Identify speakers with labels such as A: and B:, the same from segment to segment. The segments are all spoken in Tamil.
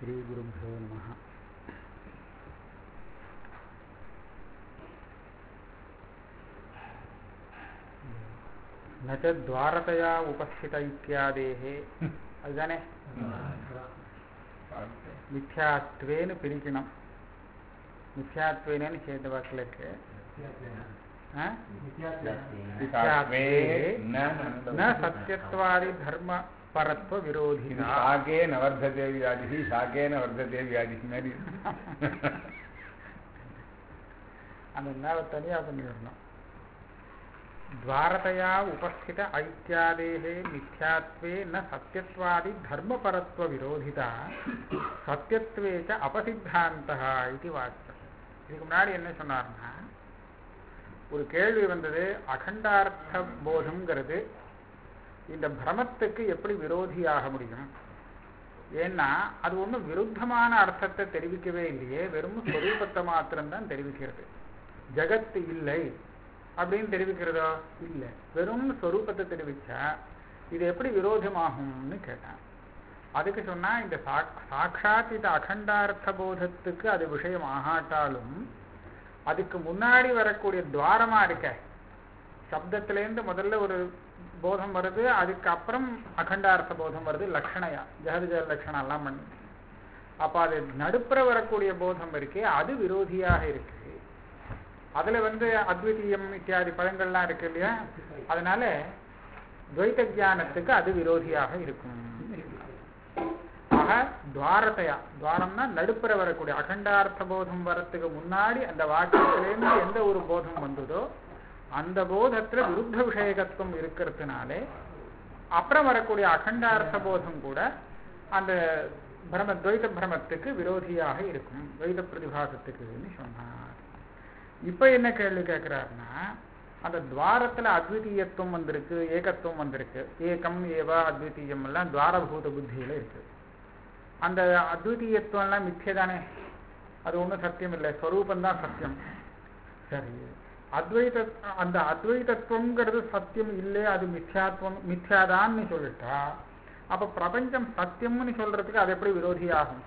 A: श्रीगुरुभ्यो नमः न च द्वारतया उपस्थित इत्यादेः அதுதானே மித்யாத்வேன்னு பிரிக்கணும் மித்யாத்வேனு சேர்ந்த வாக்கில் இருக்கு ஆ? மித்யாத்வே ந சத்தியத்வாதி தர்ம பரத்வ
B: இது
A: விரோதி
B: சாகேன வர்த்ததே வியாதி சாகேன வர்த்ததே வியாதி மாதிரி
A: அந்த நேரம் தனியா பண்ணிடணும் द्वारतया उपस्थित ऐत्यादेः मिथ्यात्वे न सत्यत्वादि धर्मपरत्वविरोधिता சத்தியத்வே ச அபசித்தாந்தः இது வாக்கியம் இதுக்கு முன்னாடி என்ன சொன்னார்னா ஒரு கேள்வி வந்தது அகண்டார்த்த போதம்ங்கிறது இந்த பிரமத்துக்கு எப்படி விரோதியாக முடியும் ஏன்னா அது ஒன்றும் விருத்தமான அர்த்தத்தை தெரிவிக்கவே இல்லையே வெறும் ஸ்வரூபத்தை மாத்திரம்தான் தெரிவிக்கிறது ஜகத்து இல்லை அப்படின்னு தெரிவிக்கிறதோ இல்லை வெறும் ஸ்வரூபத்தை தெரிவிச்சா இது எப்படி விரோதமாகும்னு கேட்டான் அதுக்கு சொன்னா இந்த சாக் சாட்சாத் இந்த அகண்டார்த்த போதத்துக்கு அது விஷயம் ஆகாட்டாலும் அதுக்கு முன்னாடி வரக்கூடிய துவாரமா இருக்க சப்தத்திலேருந்து முதல்ல ஒரு போதம் வருது அதுக்கப்புறம் அகண்டார்த்த போதம் வருது லக்ஷணையா ஜெகதிஜ லட்சணம் எல்லாம் பண்ணி அப்ப அது நடுப்புற வரக்கூடிய போதம் இருக்கே அது விரோதியாக இருக்கு அதுல வந்து அத்விதீயம் இத்தியாதி பதங்கள்லாம் இருக்கு இல்லையா அதனால துவைத்த ஞானத்துக்கு அது விரோதியாக இருக்கும் ஆக துவாரத்தையா துவாரம்னா நடுப்புற வரக்கூடிய அகண்டார்த்த போதம் வரத்துக்கு முன்னாடி அந்த வாக்கியத்திலேருந்து எந்த ஒரு போதம் வந்ததோ அந்த போதத்துல விருத்த விஷயகத்துவம் இருக்கிறதுனாலே அப்புறம் வரக்கூடிய அகண்டார்த்த போதம் கூட அந்த பிரம துவைத பிரமத்துக்கு விரோதியாக இருக்கும் துவைத பிரதிபாசத்துக்குன்னு சொன்னார் இப்ப என்ன கேள்வி கேட்கிறாருன்னா அந்த துவாரத்துல அத்விதீயத்துவம் வந்திருக்கு ஏகத்துவம் வந்திருக்கு ஏகம் ஏவா அத்விதீயம் எல்லாம் துவாரபூத புத்தியில இருக்கு அந்த அத்விதீயத்துவம் எல்லாம் மித்தியதானே அது ஒண்ணும் சத்தியம் இல்லை ஸ்வரூபந்தான் சத்தியம் சரி அத்வைத அந்த அத்வைதத்துவங்கிறது சத்தியம் இல்லை அது மித்யாத்வம் மித்யாதான்னு சொல்லிட்டா அப்ப பிரபஞ்சம் சத்தியம்னு சொல்றதுக்கு அது எப்படி விரோதியாகும்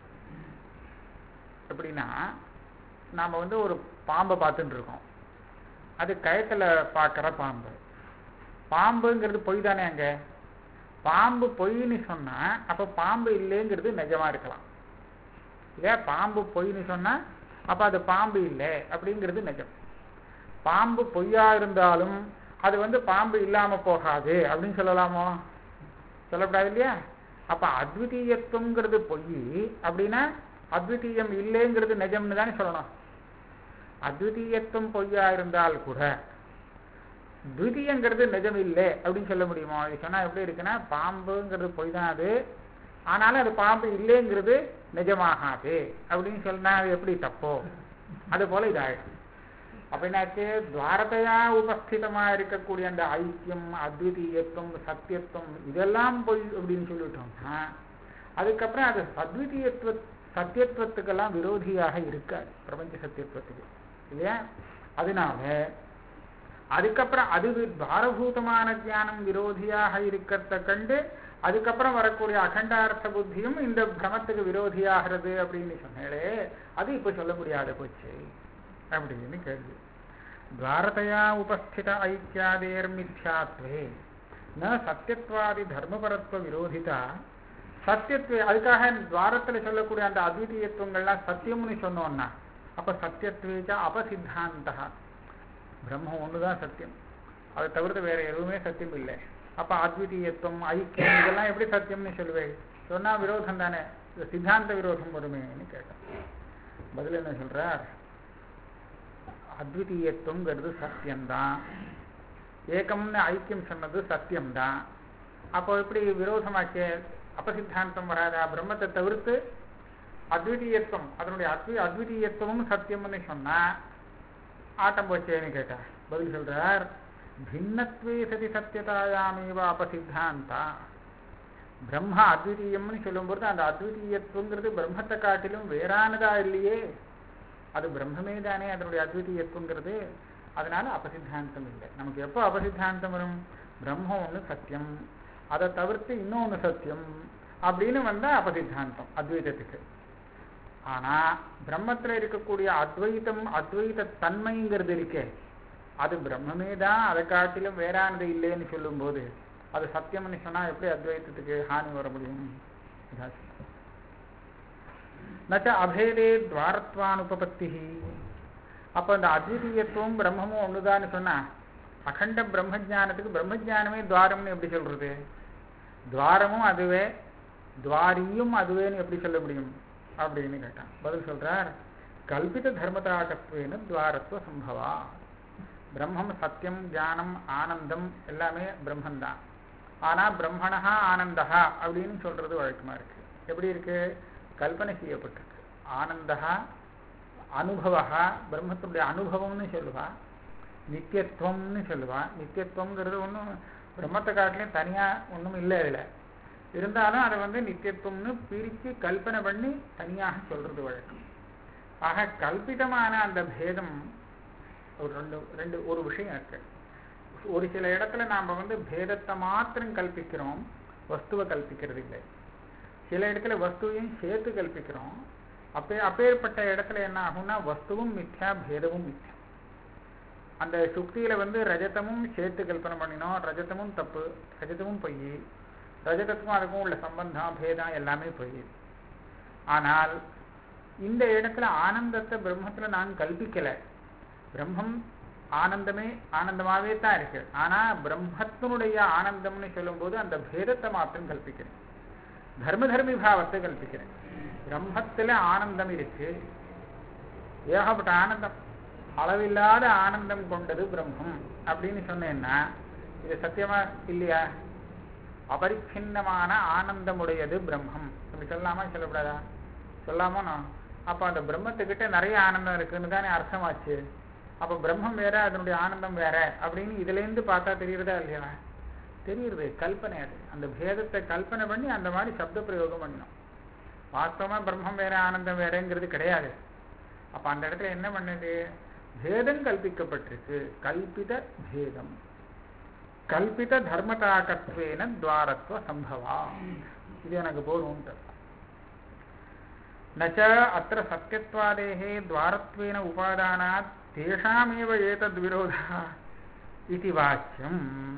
A: எப்படின்னா நாம வந்து ஒரு பாம்பை பார்த்துட்டு இருக்கோம் அது கயத்துல பார்க்குற பாம்பு பாம்புங்கிறது பொய் தானே அங்க பாம்பு பொய்ன்னு சொன்னா அப்ப பாம்பு இல்லைங்கிறது நிஜமா இருக்கலாம் இதே பாம்பு பொய்ன்னு சொன்னா அப்ப அது பாம்பு இல்லை அப்படிங்கிறது நிஜம் பாம்பு பொய்யா இருந்தாலும் அது வந்து பாம்பு இல்லாம போகாது அப்படின்னு சொல்லலாமோ சொல்லக்கூடாது இல்லையா அப்ப அத்விதீயத்துவங்கிறது பொய் அப்படின்னா அத்விதீயம் இல்லைங்கிறது நிஜம்னு தானே சொல்லணும் அத்விதீயத்துவம் பொய்யா இருந்தால் கூட துவிதீயங்கிறது நிஜம் இல்லை அப்படின்னு சொல்ல முடியுமா இது சொன்னா எப்படி இருக்குன்னா பாம்புங்கிறது பொய் தான் அது ஆனாலும் அது பாம்பு இல்லைங்கிறது நிஜமாகாது அப்படின்னு சொன்னா அது எப்படி தப்போ அது போல இதாயிடும் அப்படின்னாச்சு துவாரத்தையா உபஸ்திதமா இருக்கக்கூடிய அந்த ஐக்கியம் அத்விதீயத்துவம் சத்தியத்துவம் இதெல்லாம் பொய் அப்படின்னு சொல்லிட்டோம்னா அதுக்கப்புறம் அது அத்விதீயத்துவ சத்தியத்துவத்துக்கெல்லாம் விரோதியாக இருக்காது பிரபஞ்ச சத்தியத்துவத்துக்கு இல்லையா அதனால அதுக்கப்புறம் அது துவாரபூதமான ஞானம் விரோதியாக இருக்கிறத கண்டு அதுக்கப்புறம் வரக்கூடிய அகண்டார்த்த புத்தியும் இந்த பிரமத்துக்கு விரோதியாகிறது அப்படின்னு சொன்னாலே அது இப்ப சொல்ல முடியாத போச்சு அப்படின்னு கேள்வி துவாரத்தையா உபஸ்தித ஐக்கியாதேர் மித்யாத்வே ந சத்தியத்வாதி தர்மபரத்துவ விரோதிதா சத்தியத்துவ அதுக்காக துவாரத்துல சொல்லக்கூடிய அந்த அத்விதீயத்துவங்கள்லாம் சத்தியம்னு சொன்னோம்னா அப்ப சத்தியத்வேச்ச அபசித்தாந்தா பிரம்மம் ஒண்ணுதான் சத்தியம் அதை தவிர்த்து வேற எதுவுமே சத்தியம் இல்லை அப்ப அத்விதீயத்துவம் ஐக்கியம் இதெல்லாம் எப்படி சத்தியம்னு சொல்லுவேன் சொன்னா விரோதம் தானே சித்தாந்த விரோதம் வருமேன்னு கேட்டேன் பதில் என்ன சொல்றார் அத்விதீயத்துவங்கிறது சத்தியம்தான் ஏகம்னு ஐக்கியம் சொன்னது சத்தியம்தான் அப்போ எப்படி விரோதமாச்சே அபசித்தாந்தம் வராதா பிரம்மத்தை தவிர்த்து அத்விதீயத்துவம் அதனுடைய அத்வி அத்விதீயத்துவமும் சத்தியம்னு சொன்னா ஆட்டம் போச்சேன்னு கேட்டா பதில் சொல்றார் பின்னத்வே சதி சத்தியதாயாமேவ அபசித்தாந்தா பிரம்ம அத்விதீயம்னு சொல்லும்போது அந்த அத்விதீயத்துவங்கிறது பிரம்மத்தை காட்டிலும் வேறானதா இல்லையே அது பிரம்மமே தானே அதனுடைய அத்விதீயத்துவங்கிறது அதனால அபசித்தாந்தம் இல்லை நமக்கு எப்போ அபசித்தாந்தம் வரும் பிரம்மம் ஒன்று சத்தியம் அதை தவிர்த்து இன்னொன்று சத்தியம் அப்படின்னு வந்தா அபசித்தாந்தம் அத்வைதத்துக்கு ஆனா பிரம்மத்துல இருக்கக்கூடிய அத்வைதம் அத்வைத தன்மைங்கிறது இருக்கே அது பிரம்மமே தான் அதை காட்டிலும் வேறானது இல்லைன்னு சொல்லும்போது அது சத்தியம்னு சொன்னா எப்படி அத்வைதத்துக்கு ஹானி வர முடியும் இதான் சொல்றேன். நச்ச அபேதே துவாரத்வானுபபத்தி அப்ப இந்த அத்விதீயத்துவம் பிரம்மமும் ஒண்ணுதான்னு சொன்னா அகண்ட பிரம்மஜானத்துக்கு பிரம்மஜானமே துவாரம்னு எப்படி சொல்றது துவாரமும் அதுவே துவாரியும் அதுவேன்னு எப்படி சொல்ல முடியும் அப்படின்னு கேட்டான் பதில் சொல்றார் கல்பித தர்மதாகத்வேன துவாரத்துவ சம்பவா பிரம்மம் சத்தியம் ஞானம் ஆனந்தம் எல்லாமே பிரம்மந்தான் ஆனா பிரம்மணஹா ஆனந்தஹா அப்படின்னு சொல்றது வழக்கமா இருக்கு எப்படி இருக்கு கல்பனை செய்யப்பட்டிருக்கு ஆனந்தஹா அனுபவா பிரம்மத்தினுடைய அனுபவம்னு சொல்லுவா நித்தியத்துவம்னு சொல்லுவா நித்தியத்துவம்ங்கிறது ஒன்றும் பிரம்மத்தை காட்டிலையும் தனியா ஒன்றும் இல்லை அதில் இருந்தாலும் அதை வந்து நித்தியத்துவம்னு பிரித்து கல்பனை பண்ணி தனியாக சொல்றது வழக்கம் ஆக கல்பிதமான அந்த பேதம் ஒரு ரெண்டு ரெண்டு ஒரு விஷயம் இருக்கு ஒரு சில இடத்துல நாம வந்து பேதத்தை மாத்திரம் கல்பிக்கிறோம் வஸ்துவை கல்பிக்கிறது இல்லை சில இடத்துல வஸ்துவையும் சேர்த்து கல்பிக்கிறோம் அப்பே அப்பேற்பட்ட இடத்துல என்ன ஆகும்னா வஸ்துவும் மித்யா பேதமும் மித்யா அந்த சுக்தியில வந்து ரஜதமும் சேர்த்து கல்பனை பண்ணினோம் ரஜதமும் தப்பு ரஜதமும் பொய் ரஜதத்துக்கும் அதுக்கும் உள்ள சம்பந்தம் பேதம் எல்லாமே பொய் ஆனால் இந்த இடத்துல ஆனந்தத்தை பிரம்மத்துல நான் கல்பிக்கல பிரம்மம் ஆனந்தமே ஆனந்தமாவே தான் இருக்கு ஆனா பிரம்மத்தினுடைய ஆனந்தம்னு சொல்லும்போது அந்த பேதத்தை மாத்திரம் கல்பிக்கிறேன் தர்ம தர்மி பாவத்தை கல்பிக்கிறேன் பிரம்மத்துல ஆனந்தம் இருக்கு ஏகப்பட்ட ஆனந்தம் அளவில்லாத ஆனந்தம் கொண்டது பிரம்மம் அப்படின்னு சொன்னேன்னா இது சத்தியமா இல்லையா அபரிச்சின்னமான ஆனந்தமுடையது பிரம்மம் அப்படி சொல்லலாமா சொல்லக்கூடாதா சொல்லாமோ நான் அப்ப அந்த பிரம்மத்துக்கிட்ட நிறைய ஆனந்தம் இருக்குன்னு தானே அர்த்தமாச்சு அப்ப பிரம்மம் வேற அதனுடைய ஆனந்தம் வேற அப்படின்னு இதுல இருந்து பார்த்தா தெரியுறதா இல்லையா தெரியுது கல்பனை அது அந்த பேதத்தை கல்பனை பண்ணி அந்த மாதிரி சப்த பிரயோகம் பண்ணணும் வாஸ்தவமா பிரம்மம் வேற ஆனந்தம் வேறங்கிறது கிடையாது அப்ப அந்த இடத்துல என்ன பண்ணுது பேதம் கல்பிக்கப்பட்டிருக்கு கல்பித பேதம் கல்பித தர்மதாகத்வேன துவாரத்துவ சம்பவா இது எனக்கு போதும் நச்ச அத்திர சத்தியத்வாதேகே துவாரத்வேன உபாதானாத் தேஷாமேவ ஏதத் விரோதா இது வாக்கியம்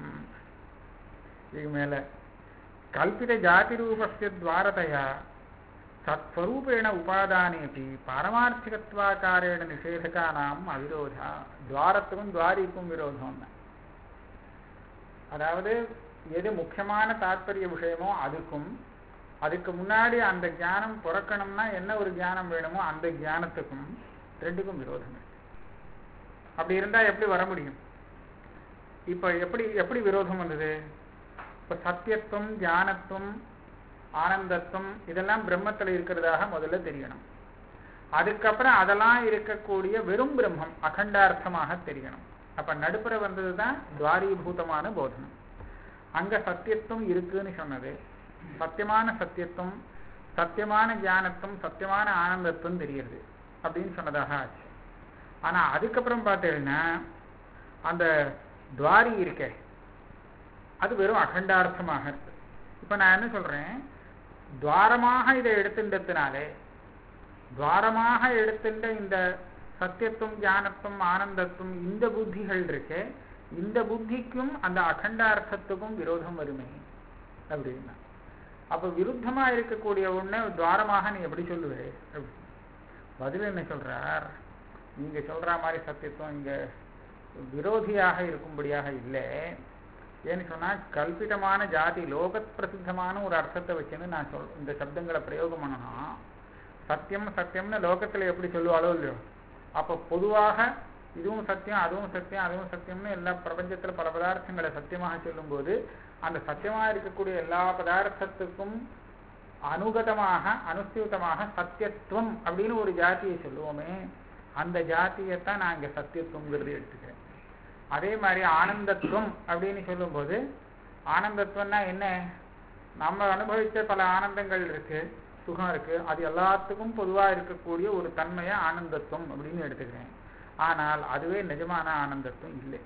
A: இது மேல கல்பித ஜாதி ரூபஸ்ய துவாரதயா சத்ஸ்வரூபேண உபாதானேபி பாரமார்த்திகத்வாக்காரேண நிஷேதகானாம் அவிரோதா துவாரத்துக்கும் துவாரிக்கும் விரோதம் அதாவது எது முக்கியமான தாற்பரிய விஷயமோ அதுக்கும் அதுக்கு முன்னாடி அந்த ஞானம் பிறக்கணும்னா என்ன ஒரு ஞானம் வேணுமோ அந்த ஞானத்துக்கும் ரெண்டுக்கும் விரோதம் இருக்கு அப்படி இருந்தா எப்படி வர முடியும் இப்ப எப்படி எப்படி விரோதம் வந்தது இப்ப சத்தியத்துவம் ஞானத்துவம் ஆனந்தத்துவம் இதெல்லாம் பிரம்மத்துல இருக்கிறதாக முதல்ல தெரியணும் அதுக்கப்புறம் அதெல்லாம் இருக்கக்கூடிய வெறும் பிரம்மம் அகண்டார்த்தமாக தெரியணும் அப்ப நடுப்புற வந்ததுதான் துவாரீபூதமான போதனம் அங்க சத்தியத்துவம் இருக்குன்னு சொன்னது சத்தியமான சத்தியத்துவம் சத்தியமான ஞானத்துவம் சத்தியமான ஆனந்தத்துவம் தெரியுது அப்படின்னு சொன்னதாக ஆச்சு ஆனா அதுக்கப்புறம் பார்த்தீங்கன்னா அந்த துவாரி இருக்கே அது வெறும் அகண்டார்த்தமாக இருக்கு இப்ப நான் என்ன சொல்றேன் துவாரமாக இதை எடுத்துட்டதுனாலே துவாரமாக எடுத்துட்ட இந்த சத்தியத்துவம் ஞானத்துவம் ஆனந்தத்துவம் இந்த புத்திகள் இருக்கு இந்த புத்திக்கும் அந்த அகண்டார்த்தத்துக்கும் விரோதம் வருமே அப்படின்னா அப்ப விருத்தமா இருக்கக்கூடிய ஒண்ணு துவாரமாக நீ எப்படி சொல்லுவே பதில் என்ன சொல்றார் நீங்க சொல்ற மாதிரி சத்தியத்துவம் இங்க விரோதியாக இருக்கும்படியாக இல்லை ஏன்னு சொன்னா கல்பிதமான ஜாதி லோகத் பிரசித்தமான ஒரு அர்த்தத்தை வச்சுன்னு நான் சொல் இந்த சப்தங்களை பிரயோகம் பண்ணணும் சத்தியம் சத்தியம்னு லோகத்துல எப்படி சொல்லுவாளோ இல்லையோ அப்ப பொதுவாக இதுவும் சத்தியம் அதுவும் சத்தியம் அதுவும் சத்தியம்னு எல்லா பிரபஞ்சத்துல பல பதார்த்தங்களை சத்தியமாக சொல்லும்போது அந்த சத்தியமாக இருக்கக்கூடிய எல்லா பதார்த்தத்துக்கும் அனுகதமாக அனுஸ்தியுதமாக சத்தியத்துவம் அப்படின்னு ஒரு ஜாத்தியை சொல்லுவோமே அந்த ஜாத்தியத்தான் நான் இங்க சத்தியத்துவங்கிறது எடுத்துக்கிறேன் அதே மாதிரி ஆனந்தத்துவம் அப்படின்னு சொல்லும்போது ஆனந்தத்துவம்னா என்ன நம்ம அனுபவிச்ச பல ஆனந்தங்கள் இருக்கு சுகம் இருக்கு அது எல்லாத்துக்கும் பொதுவா இருக்கக்கூடிய ஒரு தன்மையை ஆனந்தத்துவம் அப்படின்னு எடுத்துக்கிறேன் ஆனால் அதுவே நிஜமான ஆனந்தத்துவம் இல்லை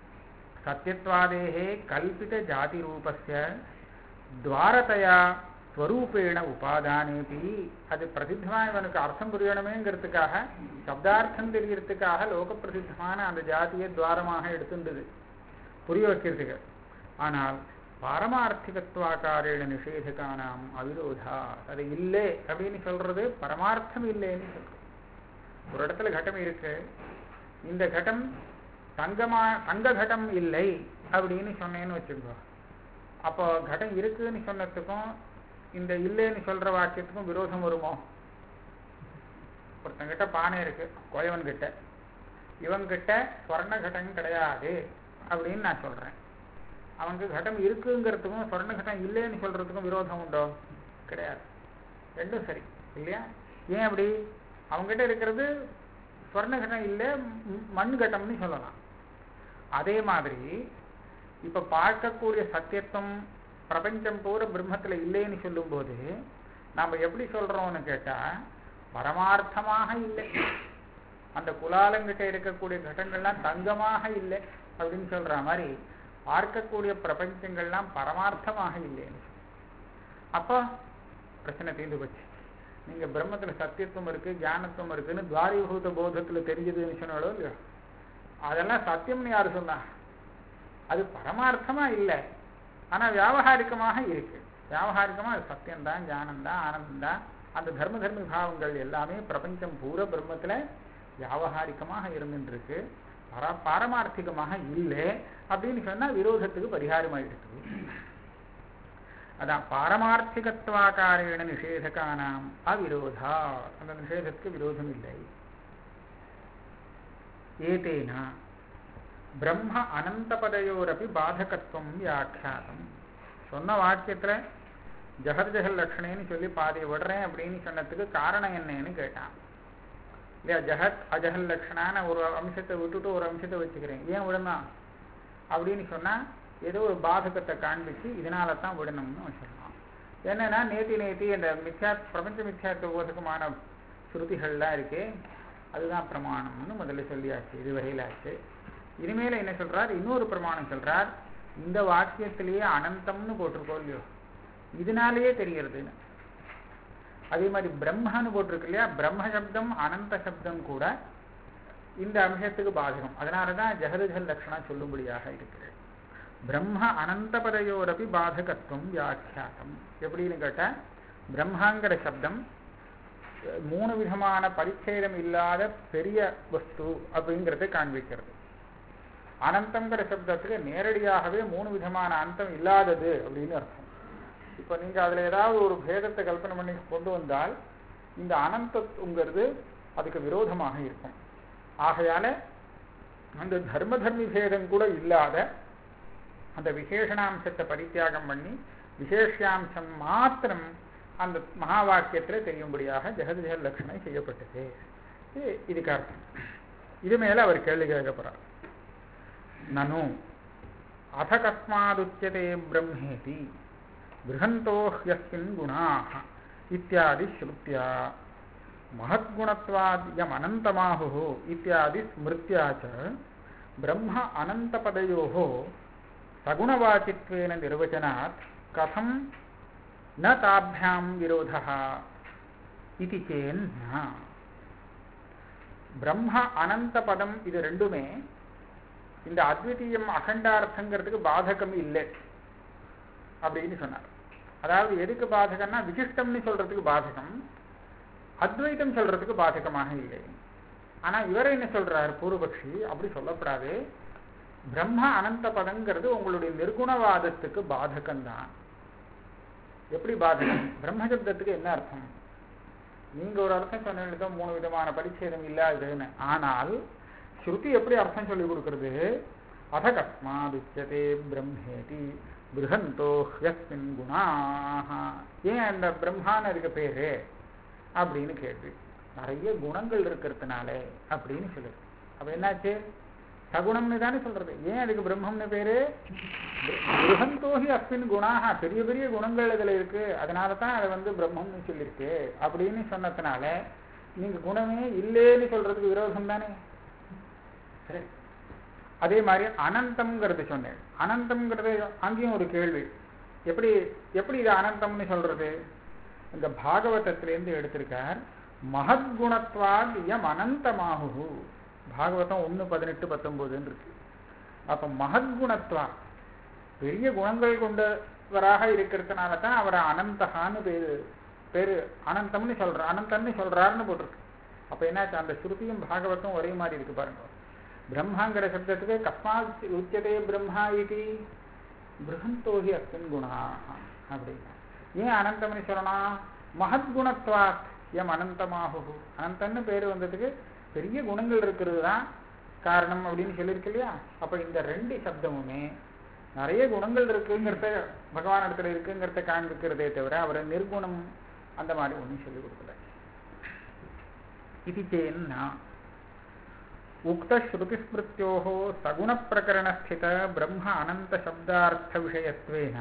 A: சத்தியத்வாதேகே கல்பித ஜாதி ரூபஸ்ய துவாரதையா ஸ்வரூபேண உபாதானேபி அது பிரசித்தமா இவனுக்கு அர்த்தம் புரியணுமேங்கிறதுக்காக சப்தார்த்தம் தெரியறதுக்காக லோக பிரசித்தமான அந்த ஜாதியை துவாரமாக எடுத்துண்டது புரிய வைக்கிறதுக்கு ஆனால் பாரமார்த்திகத்துவாக்காரேன நிஷேதகானாம் அவிரோதா அது இல்லை அப்படின்னு சொல்றது பரமார்த்தம் இல்லைன்னு சொல்றது ஒரு இடத்துல கட்டம் இருக்கு இந்த கட்டம் தங்கமா தங்க கட்டம் இல்லை அப்படின்னு சொன்னேன்னு வச்சுக்கோ அப்போ கடம் இருக்குன்னு சொன்னதுக்கும் இந்த இல்லைன்னு சொல்ற வாக்கியத்துக்கும் விரோதம் வருமோ ஒருத்தங்கிட்ட பானை இருக்கு கோயவன் கிட்ட இவங்கிட்ட ஸ்வர்ண கட்டம் கிடையாது அப்படின்னு நான் சொல்றேன் அவனுக்கு கட்டம் இருக்குங்கிறதுக்கும் ஸ்வர்ண கட்டம் இல்லைன்னு சொல்றதுக்கும் விரோதம் உண்டோ கிடையாது ரெண்டும் சரி இல்லையா ஏன் அப்படி அவங்ககிட்ட இருக்கிறது ஸ்வர்ண கட்டம் இல்லை ம், மண் கட்டம்னு சொல்லலாம் அதே மாதிரி இப்ப பார்க்கக்கூடிய சத்தியத்துவம் பிரபஞ்சம் பூரா பிரம்மத்துல இல்லைன்னு சொல்லும்போது நாம எப்படி சொல்றோம்னு கேட்டா பரமார்த்தமாக இல்லை அந்த குலாலங்கிட்ட இருக்கக்கூடிய கடங்கள்லாம் தங்கமாக இல்லை அப்படின்னு சொல்ற மாதிரி பார்க்கக்கூடிய பிரபஞ்சங்கள்லாம் பரமார்த்தமாக இல்லைன்னு சொல்லு. அப்போ பிரச்சனை தீர்ந்து போச்சு நீங்க பிரம்மத்துல சத்தியத்துவம் இருக்கு ஞானத்துவம் இருக்குன்னு துவாரிபூத போதத்துல தெரிஞ்சதுன்னு சொன்னாலோ இல்லையோ அதெல்லாம் சத்தியம்னு யாரு சொன்னா அது பரமார்த்தமா இல்லை ஆனா வியாவகாரிகமாக இருக்கு வியாவகாரிகமா அது சத்தியம்தான் ஞானம்தான் ஆனந்தம்தான் அந்த தர்ம தர்ம பாவங்கள் எல்லாமே பிரபஞ்சம் பூரா பிரம்மத்துல வியாவகாரிகமாக இருந்துருக்கு பர பாரமார்த்திகமாக இல்லை அப்படின்னு சொன்னா விரோதத்துக்கு பரிகாரமாயிடுது அதான் பாரமார்த்திகத்துவாக்காரேன நிஷேதகானாம் அவிரோதா அந்த நிஷேதத்துக்கு விரோதம் இல்லை ஏதேனா பிரம்ம அனந்தபதையோரப்பி பாதகத்துவம் வியாக்கியாதம் சொன்ன வாக்கியத்துல ஜஹர் ஜஹல் லட்சணேன்னு சொல்லி பாதியை விடுறேன் அப்படின்னு சொன்னதுக்கு காரணம் என்னன்னு கேட்டான் இல்லையா ஜஹத் அஜஹல் லட்சணான ஒரு அம்சத்தை விட்டுட்டு ஒரு அம்சத்தை வச்சுக்கிறேன் ஏன் விடணும் அப்படின்னு சொன்னா ஏதோ ஒரு பாதகத்தை காண்பிச்சு இதனால தான் விடணும்னு அவன் சொல்லலாம் என்னன்னா நேத்தி நேத்தி அந்த மித்யா பிரபஞ்ச மித்யாத்துவ போதகமான ஸ்ருதிகள்லாம் இருக்கே அதுதான் பிரமாணம்னு முதல்ல சொல்லியாச்சு இதுவரையில ஆச்சு இனிமேல என்ன சொல்றார் இன்னொரு பிரமாணம் சொல்றார் இந்த வாக்கியத்திலேயே அனந்தம்னு போட்டிருக்கோம் இல்லையோ இதனாலேயே தெரியறதுன்னு அதே மாதிரி பிரம்மன்னு போட்டிருக்கு இல்லையா பிரம்ம சப்தம் அனந்த சப்தம் கூட இந்த அம்சத்துக்கு பாதகம் அதனாலதான் ஜெகதுஜல் லட்சணா சொல்லும்படியாக இருக்கிறது பிரம்ம அனந்த பதையோரப்பி பாதகத்துவம் வியாக்கியாதம் எப்படின்னு கேட்டா பிரம்மாங்கிற சப்தம் அஹ், மூணு விதமான பரிச்சேதம் இல்லாத பெரிய வஸ்து அப்படிங்கிறதை காண்பிக்கிறது அனந்தங்கிற சப்தத்துக்கு நேரடியாகவே மூணு விதமான அந்தம் இல்லாதது அப்படின்னு அர்த்தம் இப்போ நீங்க அதுல ஏதாவது ஒரு பேதத்தை கல்பனை பண்ணி கொண்டு வந்தால் இந்த அனந்தங்கிறது அதுக்கு விரோதமாக இருக்கும் ஆகையால அந்த தர்ம தர்மி பேதம் கூட இல்லாத அந்த விசேஷணாம்சத்தை பரித்தியாகம் பண்ணி விசேஷாம்சம் மாத்திரம் அந்த மகா வாக்கியத்துல தெரியும்படியாக ஜெகதிஜக லட்சணம் செய்யப்பட்டது இது இதுக்கு அர்த்தம் இது மேல அவர் கேள்வி கேட்க போறார் நனு அத கஸ்மாதுச்சியதே பிரம்மேதி बृहन्तो ह्यस्मिन् गुणाः इत्यादि श्रुत्या महद्गुणत्वाद्यमनन्तमाहुः इत्यादि स्मृत्या च ब्रह्म अनन्तपदयोः सगुणवाचित्वेन निर्वचनात् कथं न ताभ्यां विरोधः इति चेन्न பிரம்ம அனந்த பதம் இது ரெண்டுமே இந்த அத்விதீயம் அகண்டார்த்தங்கிறதுக்கு பாதகம் இல்லை அப்படின்னு சொன்னார் அதாவது எதுக்கு பாதகம்னா விசிஷ்டம்னு சொல்றதுக்கு பாதகம் அத்வைத்தம் சொல்றதுக்கு பாதகமாக இல்லை ஆனா இவர் என்ன சொல்றார் பூர்வபக்ஷி அப்படி சொல்லப்படாது பிரம்ம அனந்த பதங்கிறது உங்களுடைய நிர்குணவாதத்துக்கு பாதகம்தான் எப்படி பாதகம் பிரம்ம சப்தத்துக்கு என்ன அர்த்தம் நீங்க ஒரு அர்த்தம் சொன்னீங்க மூணு விதமான பரிச்சேதம் இல்லாததுன்னு ஆனால் ஸ்ருதி எப்படி அர்த்தம் சொல்லி கொடுக்கிறது அத கஸ்மாதுச்சதே பிரம்மேதி பிருகந்தோ ஹியஸ்மின் குணாக ஏன் அந்த பிரம்மான்னு இருக்க பேரு அப்படின்னு கேள்வி நிறைய குணங்கள் இருக்கிறதுனால அப்படின்னு சொல்லுது அப்ப என்னாச்சு சகுணம்னு தானே சொல்றது ஏன் அதுக்கு பிரம்மம்னு பேரு பிருகந்தோஹி அஸ்மின் குணாக பெரிய பெரிய குணங்கள் இதுல இருக்கு அதனால தான் அதை வந்து பிரம்மம்னு சொல்லியிருக்கு அப்படின்னு சொன்னதுனால நீங்க குணமே இல்லைன்னு சொல்றதுக்கு விரோதம் தானே சரி அதே மாதிரி அனந்தம்ங்கிறது சொன்னேன் அனந்தம்ங்கிறது அங்கேயும் ஒரு கேள்வி எப்படி எப்படி இது அனந்தம்னு சொல்றது இந்த பாகவதத்திலேருந்து எடுத்திருக்கார் மகத்குணத்வாத் எம் அனந்தமாகு பாகவதம் ஒன்று பதினெட்டு பத்தொம்போதுன்னு இருக்கு அப்போ மகத்குணத்வா பெரிய குணங்கள் கொண்டவராக இருக்கிறதுனால தான் அவரை அனந்தகான்னு பேரு பேரு அனந்தம்னு சொல்ற அனந்தம்னு சொல்றாருன்னு போட்டிருக்கு அப்ப என்னாச்சு அந்த ஸ்ருதியும் பாகவதம் ஒரே மாதிரி இருக்கு பாருங்க பிரம்மாங்கிற சப்தத்துக்கு கஸ்மாத் உச்சதே பிரம்மா இது பிருகந்தோகி அஸ்மின் குணா அப்படின்னா ஏன் அனந்தம்னு சொல்லணும் மகத்குணத்வாத் எம் அனந்தமாகு அனந்தன்னு பேர் வந்ததுக்கு பெரிய குணங்கள் இருக்கிறது தான் காரணம் அப்படின்னு சொல்லியிருக்கு இல்லையா அப்ப இந்த ரெண்டு சப்தமுமே நிறைய குணங்கள் இருக்குங்கிறத பகவான் இடத்துல இருக்குங்கிறத காண்பிக்கிறதே தவிர அவரை நிர்குணம் அந்த மாதிரி ஒன்றும் சொல்லிக் கொடுக்கல இது சேன்னா उक्तश्रुतिस्मृत्योः सगुणप्रकरणस्थित ब्रह्म अनन्तशब्दार्थविषयत्वेन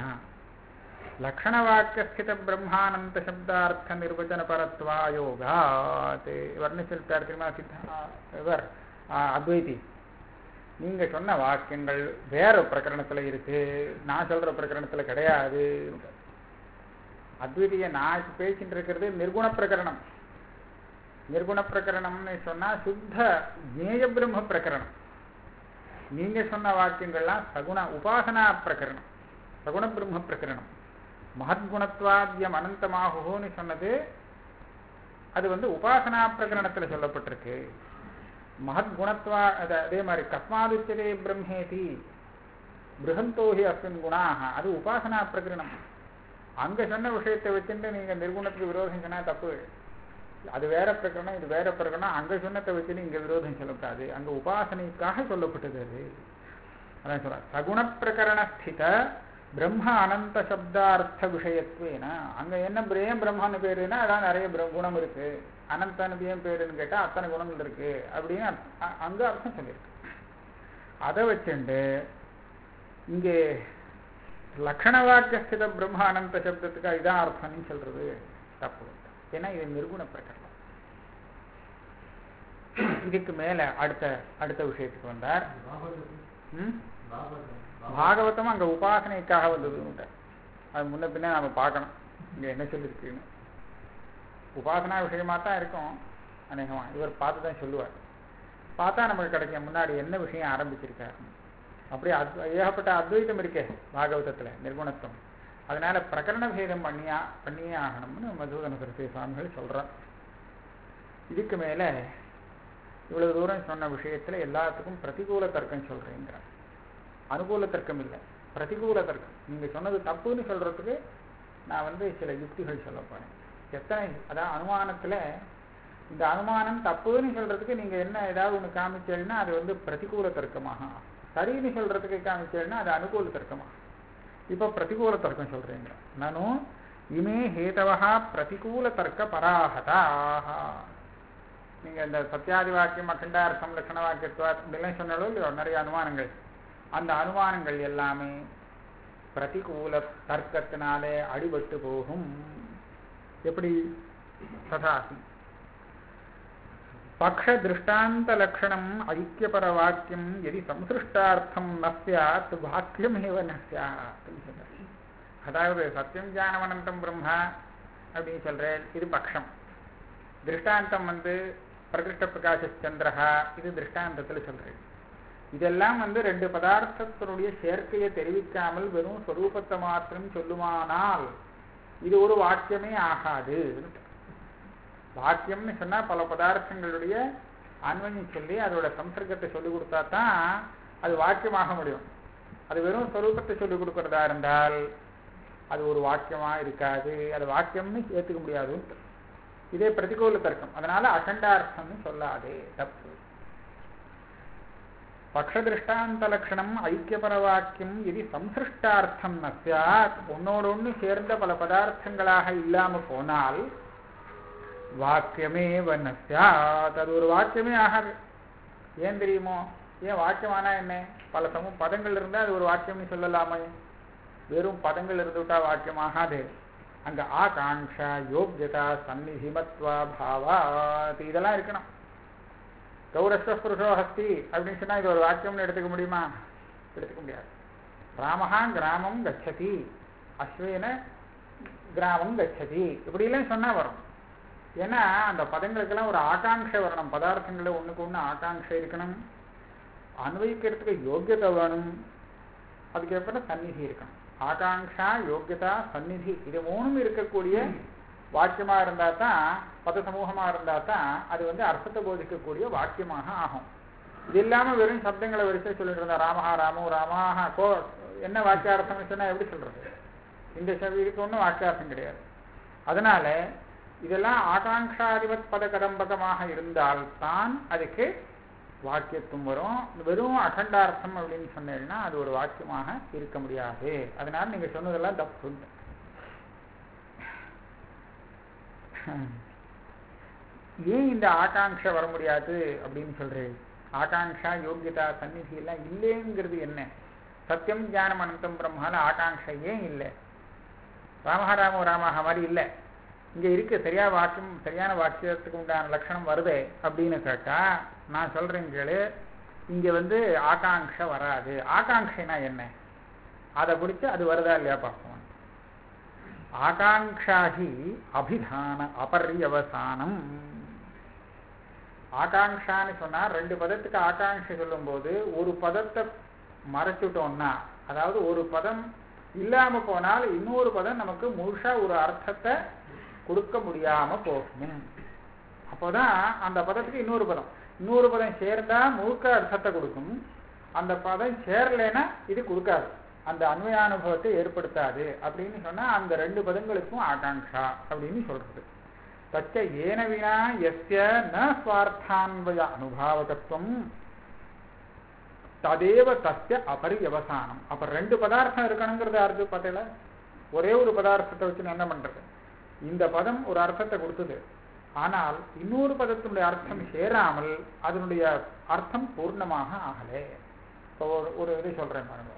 A: லக்ஷணவாக்கியஸ்தித வர்ணிச்சிருக்கார் தெரியுமா சித்தா இவர் அத்வைதி நீங்க சொன்ன வாக்கியங்கள் வேற பிரகரணத்துல இருக்கு நான் சொல்ற பிரகரணத்துல கிடையாது அத்வைதிய நான் இப்ப பேசிட்டு இருக்கிறது நிர்குண பிரகரணம் நிர்குண பிரகரணம்னு சொன்னா சுத்த ஜேய பிரம்ம பிரகரணம் நீங்க சொன்ன வாக்கியங்கள்லாம் சகுண உபாசனா பிரகரணம் சகுண பிரம்ம பிரகரணம் மகத்குணத்வாத்தியம் அனந்தமாகுன்னு சொன்னது அது வந்து உபாசனா பிரகரணத்துல சொல்லப்பட்டிருக்கு மகத்குணத்வா அது அதே மாதிரி கஸ்மாதுச்சதே பிரம்மேதி பிருகந்தோஹி அஸ்மின் குணாக அது உபாசனா பிரகரணம் அங்க சொன்ன விஷயத்தை வச்சுட்டு நீங்க நிர்குணத்துக்கு விரோதம் சொன்னா தப்பு அது வேற பிரகரணம் இது வேற பிரகரணம் அங்க சொன்னதை வச்சுட்டு இங்க விரோதம் சொல்லக்கூடாது அங்க உபாசனைக்காக சொல்லப்பட்டது அது அதான் சொல்ற சகுண பிரகரண ஸ்தித பிரம்ம அனந்த சப்தார்த்த விஷயத்துவேன அங்க என்ன ஏன் பிரம்மான்னு பேருன்னா அதான் நிறைய குணம் இருக்கு அனந்தனு ஏன் பேருன்னு கேட்டா அத்தனை குணங்கள் இருக்கு அப்படின்னு அங்க அர்த்தம் சொல்லியிருக்கு அதை வச்சுண்டு இங்கே லக்ஷண வாக்கியஸ்தித பிரம்ம அனந்த சப்தத்துக்கு இதான் அர்த்தம்னு சொல்றது தப்பு ஏன்னா இது நிர்குண பிரகரணம் இதுக்கு மேல அடுத்த அடுத்த விஷயத்துக்கு வந்தார் பாகவதம் அங்க உபாசனைக்காக வந்தது அது முன்ன பின்ன நாம பார்க்கணும் இங்க என்ன சொல்லியிருக்குன்னு உபாசனா விஷயமா தான் இருக்கும் அநேகமா இவர் பார்த்து தான் சொல்லுவார் பார்த்தா நமக்கு கிடைக்கும் முன்னாடி என்ன விஷயம் ஆரம்பிச்சிருக்காரு அப்படி அத் ஏகப்பட்ட அத்வைத்தம் இருக்கே பாகவதத்துல நிர்குணத்துவம் அதனால பிரகரண பேதம் பண்ணியா பண்ணியே ஆகணும்னு மதுசூதன சரஸ்வதி சுவாமிகள் சொல்றார் இதுக்கு மேல இவ்வளவு தூரம் சொன்ன விஷயத்துல எல்லாத்துக்கும் பிரதிகூல தர்க்கம் சொல்றேங்கிறார் அனுகூல தர்க்கம் இல்லை பிரதிகூல தர்க்கம் நீங்க சொன்னது தப்புன்னு சொல்றதுக்கு நான் வந்து சில யுக்திகள் சொல்ல போறேன் எத்தனை அதான் அனுமானத்துல இந்த அனுமானம் தப்புன்னு சொல்றதுக்கு நீங்க என்ன ஏதாவது ஒண்ணு காமிச்சேன்னா அது வந்து பிரதிகூல தர்க்கமாக சரின்னு சொல்றதுக்கு காமிச்சேன்னா அது அனுகூல தர்க்கமாக இப்ப பிரதிகூல தர்க்கம் சொல்றீங்க நானும் இமே ஹேதவா பிரதிகூல தர்க்க பராகதாக நீங்க இந்த சத்தியாதி வாக்கியம் அகண்டார்த்தம் லட்சண வாக்கியத்துவா இப்படிலாம் சொன்னாலும் இல்லையோ நிறைய அனுமானங்கள் அந்த அனுமானங்கள் எல்லாமே பிரதிகூல தர்க்கத்தினாலே அடிபட்டு போகும் எப்படி ததாசி பக்ஷ திருஷ்டாந்த லட்சணம் ஐக்கியபர வாக்கியம் எதி சம்சிருஷ்டார்த்தம் ந சியாத் வாக்கியமேவ ந சியாத் அதாவது சத்தியம் ஞானவனந்தம் பிரம்மா அப்படின்னு சொல்றேன் இது பக்ஷம் திருஷ்டாந்தம் வந்து பிரகிருஷ்ட பிரகாஷ சந்திரஹா இது திருஷ்டாந்தத்தில் சொல்றேன் இதெல்லாம் வந்து ரெண்டு பதார்த்தத்தினுடைய சேர்க்கையை தெரிவிக்காமல் வெறும் ஸ்வரூபத்தை மாத்திரம் சொல்லுமானால் இது ஒரு வாக்கியமே ஆகாது வாக்கியம்னு சொன்னா பல பதார்த்தங்களுடைய அன்வயம் சொல்லி அதோட சம்சர்க்கத்தை சொல்லி கொடுத்தா தான் அது வாக்கியமாக முடியும் அது வெறும் ஸ்வரூபத்தை சொல்லி கொடுக்கறதா இருந்தால் அது ஒரு வாக்கியமா இருக்காது அது வாக்கியம்னு ஏத்துக்க முடியாது இதே பிரதிகூல தர்க்கம் அதனால அகண்டார்த்தம்னு சொல்லாதே தப்பு பக்ஷதிருஷ்டாந்த லட்சணம் ஐக்கியபர வாக்கியம் இது சம்சிருஷ்டார்த்தம் ந சியாத் ஒன்னோடு ஒன்று சேர்ந்த பல பதார்த்தங்களாக இல்லாம போனால் வாக்கியமே வண்ண சியாத் அது ஒரு வாக்கியமே ஆகாது ஏன் தெரியுமோ ஏன் வாக்கியமானா என்ன பல சமூக பதங்கள் இருந்தால் அது ஒரு வாக்கியம்னு சொல்லலாமே வெறும் பதங்கள் இருந்துவிட்டா வாக்கியம் ஆகாது அங்க ஆகாங்ஷா யோக்கியதா சந்நிதிமத்வா பாவாத் இதெல்லாம் இருக்கணும் கௌரஸ்வ புருஷோ ஹஸ்தி அப்படின்னு சொன்னா இது ஒரு வாக்கியம்னு எடுத்துக்க முடியுமா எடுத்துக்க முடியாது ராமஹா கிராமம் கச்சதி அஸ்வேன கிராமம் கச்சதி இப்படிலாம் சொன்னா வரும் ஏன்னா அந்த பதங்களுக்கெல்லாம் ஒரு ஆகாங்ஷை வரணும் பதார்த்தங்களை ஒண்ணுக்கு ஒண்ணு ஆகாங்ஷை இருக்கணும் அன்வயிக்கிறதுக்கு யோக்கியதை வேணும் அதுக்கப்புறம் சந்நிதி இருக்கணும் ஆகாங்ஷா யோக்கியதா சந்நிதி இது மூணும் இருக்கக்கூடிய வாக்கியமா இருந்தா தான் பத சமூகமா இருந்தா தான் அது வந்து அர்த்தத்தை போதிக்கக்கூடிய வாக்கியமாக ஆகும் இது இல்லாம வெறும் சப்தங்களை வரிசை சொல்லிட்டு இருந்தா ராமஹா ராமோ ராமாஹா கோ என்ன வாக்கியார்த்தம்னு சொன்னா எப்படி சொல்றது இந்த செவி இதுக்கு ஒன்றும் வாக்கியார்த்தம் கிடையாது அதனால இதெல்லாம் ஆகாங்ஷாதிபத் பத கடம்பகமாக இருந்தால்தான் அதுக்கு வாக்கியத்துவம் வரும் வெறும் அகண்டார்த்தம் அப்படின்னு சொன்னீங்கன்னா அது ஒரு வாக்கியமாக இருக்க முடியாது அதனால நீங்க சொன்னதெல்லாம் தப்பு ஏன் இந்த ஆகாங்ஷை வர முடியாது அப்படின்னு சொல்றேன் ஆகாங்ஷா யோகியதா சந்நிதி எல்லாம் இல்லைங்கிறது என்ன சத்தியம் ஞானம் அனந்தம் பிரம்மால ஆகாங்ஷை ஏன் இல்லை ராமஹாராமோ ராமஹா மாதிரி இல்லை இங்க இருக்கு சரியா வாக்கியம் சரியான வாக்கியத்துக்கு உண்டான லட்சணம் வருதே அப்படின்னு கேட்டா நான் சொல்றேன் கேளு இங்க வந்து ஆகாங்ஷை வராது ஆகாங்ஷைனா என்ன அதை பிடிச்சு அது வருதா இல்லையா பார்ப்போம் ஆகாங்ஷாஹி அபிதான அபர்யவசானம் ஆகாங்ஷான்னு சொன்னா ரெண்டு பதத்துக்கு ஆகாங்ஷை சொல்லும்போது ஒரு பதத்தை மறைச்சுட்டோம்னா அதாவது ஒரு பதம் இல்லாம போனால் இன்னொரு பதம் நமக்கு முழுசா ஒரு அர்த்தத்தை கொடுக்க முடியாம போகும் அப்போதான் அந்த பதத்துக்கு இன்னொரு பதம் இன்னொரு பதம் சேர்ந்தா முழுக்க அர்த்தத்தை கொடுக்கும் அந்த பதம் சேரலைன்னா இது கொடுக்காது அந்த அன்வயானுபவத்தை ஏற்படுத்தாது அப்படின்னு சொன்னா அந்த ரெண்டு பதங்களுக்கும் ஆகாங்ஷா அப்படின்னு சொல்றது தச்ச ஏன வினா எஸ்ய ந ஸ்வார்த்தான்வய அனுபாவகத்துவம் ததேவ தஸ்ய அபரியவசானம் அப்ப ரெண்டு பதார்த்தம் இருக்கணுங்கிறது யாருக்கு பார்த்தல ஒரே ஒரு பதார்த்தத்தை வச்சு என்ன பண்றது இந்த பதம் ஒரு அர்த்தத்தை கொடுத்தது ஆனால் இன்னொரு பதத்தினுடைய அர்த்தம் சேராமல் அதனுடைய அர்த்தம் பூர்ணமாக ஆகலே இப்போ ஒரு ஒரு இது சொல்றேன் பாருங்க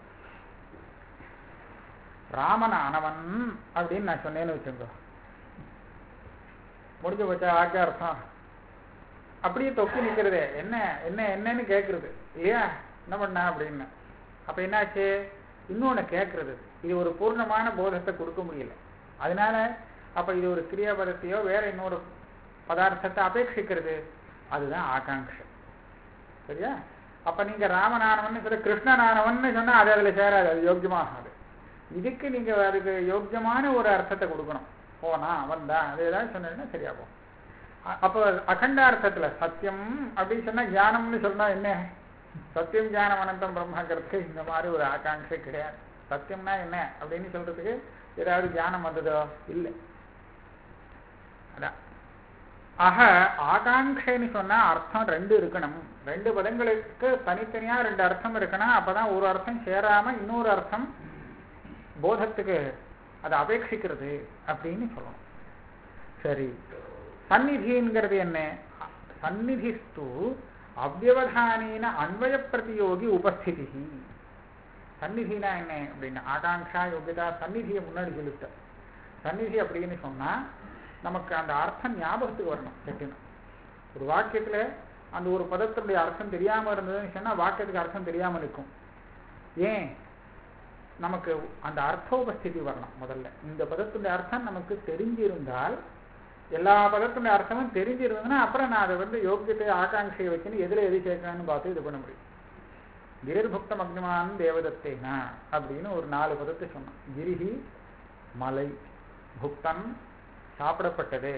A: ராமன் ஆனவன் அப்படின்னு நான் சொன்னேன்னு வச்சுங்க முடிஞ்சு போச்சா வாக்கிய அர்த்தம் அப்படியே தொக்கி நிற்கிறதே என்ன என்ன என்னன்னு கேட்கறது இல்லையா என்ன பண்ண அப்படின்னு அப்ப என்னாச்சு இன்னொன்னு கேட்கறது இது ஒரு பூர்ணமான போதத்தை கொடுக்க முடியல அதனால அப்ப இது ஒரு கிரியாபதத்தையோ வேற இன்னொரு பதார்த்தத்தை அபேட்சிக்கிறது அதுதான் ஆகாங்ஷை சரியா அப்ப நீங்க ராமநானவன் சொல்ல கிருஷ்ணநானவன் சொன்னா அது அதுல சேராது அது யோக்கியமாகாது இதுக்கு நீங்க அதுக்கு யோக்கியமான ஒரு அர்த்தத்தை கொடுக்கணும் போனா வந்தா அது ஏதாவது சொன்னீங்கன்னா சரியா போகும் அப்போ அகண்டார்த்தத்துல சத்தியம் அப்படின்னு சொன்னா ஞானம்னு சொன்னா என்ன சத்தியம் ஞானம் அனந்தம் பிரம்மாங்கிறதுக்கு இந்த மாதிரி ஒரு ஆகாங்ஷை கிடையாது சத்தியம்னா என்ன அப்படின்னு சொல்றதுக்கு ஏதாவது ஞானம் வந்ததோ இல்லை அதான் ஆக ஆகாங்ஷைன்னு சொன்னா அர்த்தம் ரெண்டு இருக்கணும் ரெண்டு பதங்களுக்கு தனித்தனியா ரெண்டு அர்த்தம் இருக்கணும் அப்பதான் ஒரு அர்த்தம் சேராம இன்னொரு அர்த்தம் போதத்துக்கு அதை அபேட்சிக்கிறது அப்படின்னு சொல்லணும் சரி சந்நிதிங்கிறது என்ன சந்நிதிஸ்து அவ்வவதானேன அன்வய பிரதியோகி உபஸ்திதி சந்நிதினா என்ன அப்படின்னா ஆகாங்ஷா யோகிதா சந்நிதியை முன்னாடி சொல்லிட்டேன் சந்நிதி அப்படின்னு சொன்னா நமக்கு அந்த அர்த்தம் ஞாபகத்துக்கு வரணும் சட்டுன்னு ஒரு வாக்கியத்துல அந்த ஒரு பதத்தினுடைய அர்த்தம் தெரியாம இருந்ததுன்னு சொன்னா வாக்கியத்துக்கு அர்த்தம் தெரியாம இருக்கும் ஏன் நமக்கு அந்த அர்த்தோபஸ்திதி வரணும் முதல்ல இந்த பதத்துடைய அர்த்தம் நமக்கு தெரிஞ்சிருந்தால் எல்லா பதத்துடைய அர்த்தமும் தெரிஞ்சிருந்ததுன்னா அப்புறம் நான் அதை வந்து யோக்கியத்தை ஆகாங்கையை வச்சுன்னு எதில் எது சேர்க்கணும்னு பார்த்து இது பண்ண முடியும் கிரிர்புக்தம் அக்னிமான் தேவதத்தேனா அப்படின்னு ஒரு நாலு பதத்தை சொன்னான் கிரிஹி மலை புக்தன் சாப்பிடப்பட்டது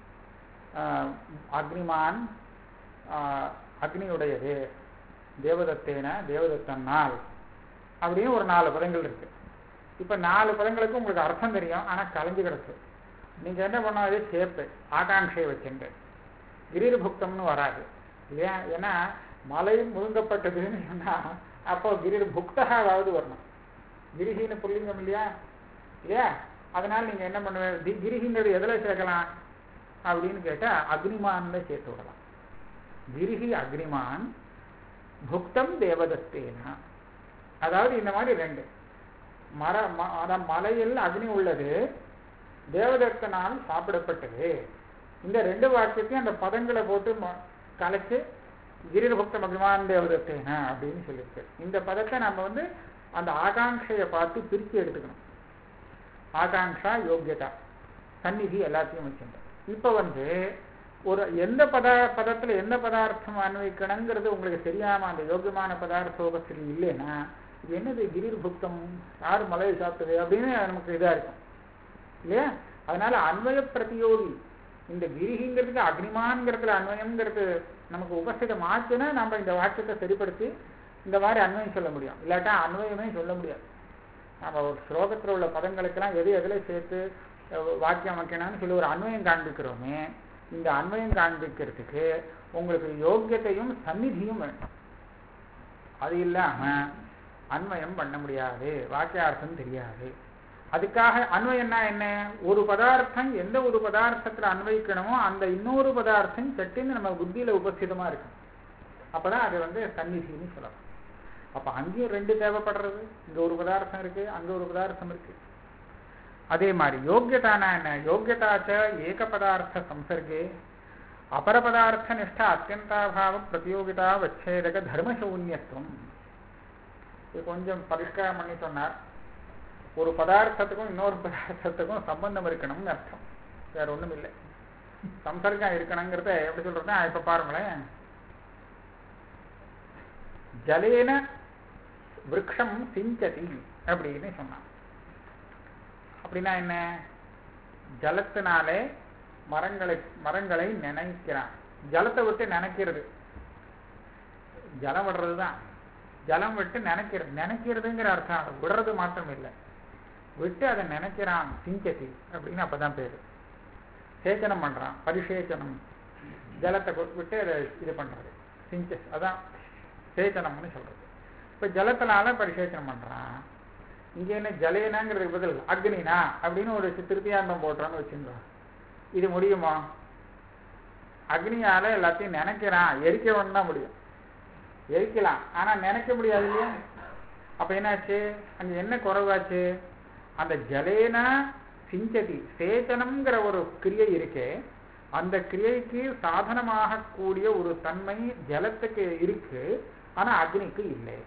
A: அக்னிமான் அக்னியுடையது தேவதத்தேன தேவதத்தனால் அப்படின்னு ஒரு நாலு பதங்கள் இருக்கு இப்ப நாலு பதங்களுக்கு உங்களுக்கு அர்த்தம் தெரியும் ஆனா கலைஞ்சு கிடக்கு நீங்க என்ன பண்ணாது சேப்பு ஆகாங்கையை வச்சுட்டு கிரீர் புக்தம்னு வராது இல்லையா ஏன்னா மலை முழுங்கப்பட்டதுன்னு சொன்னா அப்போ கிரீர் புக்தகாவது வரணும் கிரிஹின்னு புல்லிங்கம் இல்லையா இல்லையா அதனால நீங்க என்ன பண்ணுவீங்க கிரிஹிங்கிறது எதுல சேர்க்கலாம் அப்படின்னு கேட்டா அக்னிமான்ல சேர்த்து விடலாம் கிரிஹி அக்னிமான் புக்தம் தேவதத்தேனா அதாவது இந்த மாதிரி ரெண்டு மர அதான் மலையில் அக்னி உள்ளது தேவதத்தனால் சாப்பிடப்பட்டது இந்த ரெண்டு வாக்கியத்தையும் அந்த பதங்களை போட்டு கலைச்சு கிரிபக்த பகவான் தேவதத்தேனா அப்படின்னு சொல்லியிருக்கு இந்த பதத்தை நம்ம வந்து அந்த ஆகாங்கையை பார்த்து பிரித்து எடுத்துக்கணும் ஆகாங்ஷா யோக்கியதா சந்நிதி எல்லாத்தையும் வச்சுட்டோம் இப்போ வந்து ஒரு எந்த பதா பதத்துல எந்த பதார்த்தம் அன்வைக்கணுங்கிறது உங்களுக்கு தெரியாம அந்த யோக்கியமான பதார்த்தோபத்தில் இல்லைன்னா இது என்னது கிரீர் புக்தம் யார் மலையை சாப்பிட்டது அப்படின்னு நமக்கு இதா இருக்கும் இல்லையா அதனால அன்வய பிரதியோகி இந்த கிரிகிங்கிறதுக்கு அக்னிமான்ங்கிறதுல அன்வயம்ங்கிறது நமக்கு உபஸ்திதம் ஆச்சுன்னா நம்ம இந்த வாக்கியத்தை சரிப்படுத்தி இந்த மாதிரி அன்வயம் சொல்ல முடியும் இல்லாட்டா அன்வயமே சொல்ல முடியாது நம்ம ஒரு ஸ்லோகத்தில் உள்ள பதங்களுக்கெல்லாம் எது எதில் சேர்த்து அஹ், வாக்கியம் வைக்கணும்னு சொல்லி ஒரு அன்வயம் காண்பிக்கிறோமே இந்த அன்வயம் காண்பிக்கிறதுக்கு உங்களுக்கு யோக்கியத்தையும் சந்நிதியும் வேணும் அது இல்லாம அன்வயம் பண்ண முடியாது வாக்கியார்த்தம் தெரியாது அதுக்காக அன்வயம்னா என்ன ஒரு பதார்த்தம் எந்த ஒரு பதார்த்தத்துல அன்வயிக்கணுமோ அந்த இன்னொரு பதார்த்தம் சட்டுன்னு நம்ம புத்தியில உபஸ்திதமா இருக்கும் அப்பதான் அது வந்து சந்நிதின்னு சொல்லலாம் அப்ப அங்கேயும் ரெண்டு தேவைப்படுறது இங்க ஒரு பதார்த்தம் இருக்கு அங்க ஒரு பதார்த்தம் இருக்கு அதே மாதிரி யோக்கியதானா என்ன யோக்கியதாச்ச ஏக பதார்த்த சம்சர்கே அபர பதார்த்த நிஷ்டா அத்தியந்தாபாவ பிரதியோகிதா வச்சேதக தர்மசூன்யத்துவம் இது கொஞ்சம் பரிஷ்காரம் பண்ணி சொன்னார் ஒரு பதார்த்தத்துக்கும் இன்னொரு பதார்த்தத்துக்கும் சம்பந்தம் இருக்கணும்னு அர்த்தம் வேற ஒண்ணும் இல்லை சம்சர்க்கம் இருக்கணுங்கிறத எப்படி சொல்றதுன்னா இப்ப பாருங்களேன் ஜலேன விரக்ஷம் சிஞ்சதி அப்படின்னு சொன்னான் அப்படின்னா என்ன ஜலத்தினாலே மரங்களை மரங்களை நினைக்கிறான் ஜலத்தை விட்டு நினைக்கிறது ஜலம் விடுறது தான் ஜலம் விட்டு நினைக்கிறது நினைக்கிறதுங்கிற அர்த்தம் அது விடுறது மாத்திரம் இல்லை விட்டு அதை நினைக்கிறான் சிஞ்சதி அப்படின்னு அப்பதான் பேரு சேச்சனம் பண்றான் பரிசேச்சனம் ஜலத்தை கு- விட்டு அதை இது பண்றது சிஞ்ச அதான் சேச்சனம்னு சொல்றது இப்ப ஜலத்தினால பரிசேச்சனம் பண்றான் இங்க என்ன ஜலேனாங்கிறதுக்கு பதில் அக்னினா அப்படின்னு ஒரு சி- திருத்தியாண்டம் போடுறான்னு வச்சுருந்தோம் இது முடியுமா அக்னியால எல்லாத்தையும் நினைக்கிறான் எரிக்கவன் தான் முடியும் எரிக்கலாம் ஆனா நினைக்க முடியாது இல்லையா அப்ப என்னாச்சு அங்க என்ன குறைவாச்சு அந்த ஜலேனா சிஞ்சதி சேச்சனம்ங்கிற ஒரு கிரியை இருக்கே அந்த கிரியைக்கு சாதனமாக கூடிய ஒரு தன்மை ஜலத்துக்கு இருக்கு ஆனா அக்னிக்கு இல்லை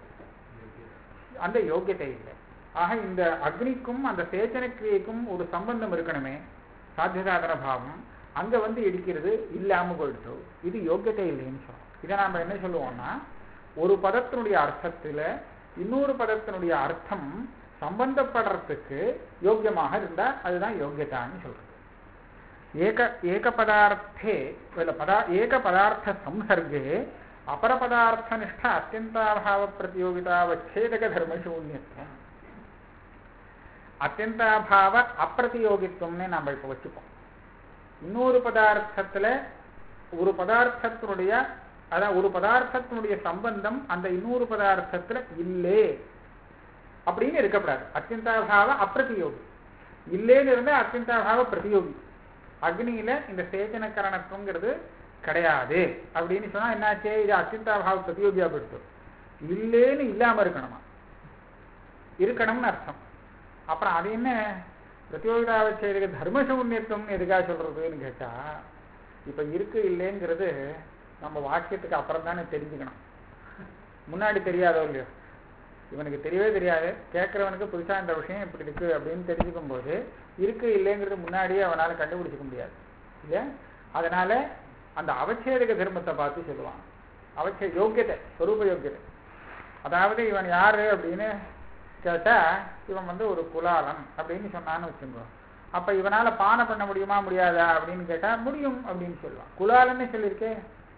A: அந்த யோக்கியத்தை இல்லை ஆக இந்த அக்னிக்கும் அந்த சேச்சன கிரியைக்கும் ஒரு சம்பந்தம் இருக்கணுமே சாத்தியசாதன பாவம் அங்க வந்து இடிக்கிறது இல்லாம போயிடுச்சு இது யோக்கியத்தை இல்லைன்னு சொல்றோம் இதை நாம என்ன சொல்லுவோம்னா ஒரு பதத்தினுடைய அர்த்தத்துல இன்னொரு பதத்தினுடைய அர்த்தம் சம்பந்தப்படுறதுக்கு யோக்கியமாக இருந்தா அதுதான் யோக்கியதான்னு சொல்றது ஏக ஏக பதார்த்தே இல்ல பதா ஏக பதார்த்த சம்சர்கே அபர பதார்த்த நிஷ்ட அத்தியந்தாபாவ பிரதியோகிதாவச்சேதக தர்மசூன்யத்துவம் அத்தியந்தாபாவ அப்பிரதியோகித்துவம்னு நம்ம இப்ப வச்சுப்போம் இன்னொரு பதார்த்தத்துல ஒரு பதார்த்தத்தினுடைய அதான் ஒரு பதார்த்தத்தினுடைய சம்பந்தம் அந்த இன்னொரு பதார்த்தத்துல இல்லே அப்படின்னு இருக்கக்கூடாது அத்தியந்தாபாவ அப்பிரதியோகி இல்லேன்னு இருந்தா அத்தியந்தாபாவ பிரதியோகி அக்னியில இந்த சேச்சன கரணத்துவங்கிறது கிடையாது அப்படின்னு சொன்னா என்னாச்சு இது அத்தியந்தாபாவ பிரதியோகியா போயிடுது இல்லேன்னு இல்லாம இருக்கணுமா இருக்கணும்னு அர்த்தம் அப்புறம் அது என்ன பிரதியோகிதாவை செய்யறதுக்கு தர்மசூன்யத்துவம் எதுக்காக சொல்றதுன்னு கேட்டா இப்ப இருக்கு இல்லைங்கிறது நம்ம வாக்கியத்துக்கு அப்புறம் தானே தெரிஞ்சுக்கணும் முன்னாடி தெரியாதோ இல்லையோ இவனுக்கு தெரியவே தெரியாது கேட்கறவனுக்கு புதுசா இந்த விஷயம் இப்படி இருக்கு அப்படின்னு தெரிஞ்சுக்கும் போது இருக்கு இல்லைங்கிறது முன்னாடியே அவனால கண்டுபிடிச்சிக்க முடியாது இல்லையா அதனால அந்த அவச்சேதக தர்மத்தை பார்த்து சொல்லுவான் அவச்சே யோக்கியத்தை சொரூப யோக்கியத்தை அதாவது இவன் யாரு அப்படின்னு கேட்டா இவன் வந்து ஒரு குலாலன் அப்படின்னு சொன்னான்னு வச்சுக்கோ அப்ப இவனால பானை பண்ண முடியுமா முடியாதா அப்படின்னு கேட்டா முடியும் அப்படின்னு சொல்லுவான் குலாலன்னு சொல்லியிருக்கே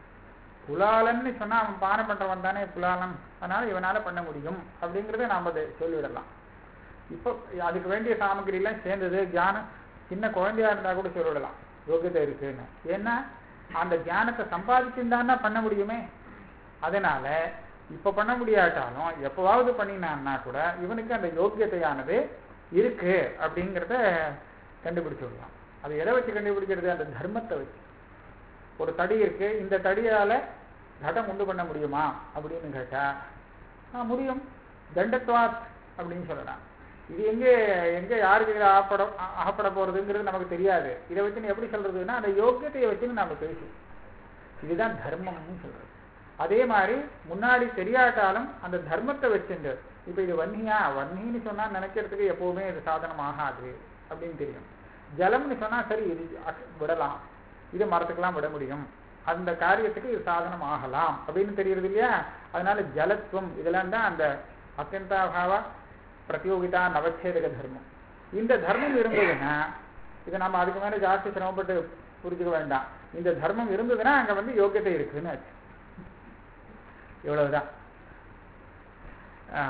A: குலாலன்னு சொன்னா அவன் பானை பண்றவன் தானே குலாலன் அதனால இவனால பண்ண முடியும் அப்படிங்கறத நாம அதை சொல்லிவிடலாம் இப்போ அதுக்கு வேண்டிய சாமகிரி எல்லாம் சேர்ந்தது தியானம் சின்ன குழந்தையா இருந்தா கூட சொல்லிவிடலாம் யோகியதை இருக்குன்னு ஏன்னா அந்த தியானத்தை சம்பாதிச்சுட்டான்னா பண்ண முடியுமே அதனால இப்ப பண்ண முடியாட்டாலும் எப்பவாவது பண்ணினான்னா கூட இவனுக்கு அந்த யோக்கியத்தையானது இருக்கு அப்படிங்கிறத கண்டுபிடிச்சு விடலாம் அது எதை வச்சு கண்டுபிடிக்கிறது அந்த தர்மத்தை வச்சு ஒரு தடி இருக்கு இந்த தடியால கடம் உண்டு பண்ண முடியுமா அப்படின்னு கேட்டா ஆ முடியும் தண்டத்வாத் அப்படின்னு சொல்லலாம் இது எங்க எங்க யாருக்கு இதில் ஆப்பட ஆப்பட போறதுங்கிறது நமக்கு தெரியாது இதை வச்சு நீ எப்படி சொல்றதுன்னா அந்த யோக்கியத்தையை வச்சு நம்ம பேசுவோம் இதுதான் தர்மம்னு சொல்றது அதே மாதிரி முன்னாடி தெரியாட்டாலும் அந்த தர்மத்தை வச்சுண்டு இப்ப இது வன்னியா வன்னின்னு சொன்னா நினைக்கிறதுக்கு எப்பவுமே இது சாதனம் ஆகாது அப்படின்னு தெரியும் ஜலம்னு சொன்னா சரி இது அக்- விடலாம் இது மரத்துக்கெல்லாம் விட முடியும் அந்த காரியத்துக்கு இது சாதனம் ஆகலாம் அப்படின்னு தெரியுது இல்லையா அதனால ஜலத்துவம் இதெல்லாம் தான் அந்த அத்தியந்தாபாவ பிரதியோகிதா நவச்சேதக தர்மம் இந்த தர்மம் இருந்ததுன்னா இதை நம்ம அதுக்கு மேல ஜாஸ்தி சிரமப்பட்டு புரிஞ்சுக்க வேண்டாம் இந்த தர்மம் இருந்ததுன்னா அங்க வந்து யோக்கியத்தை இருக்குன்னு ஆச்சு இவ்வளவுதான் ஆ.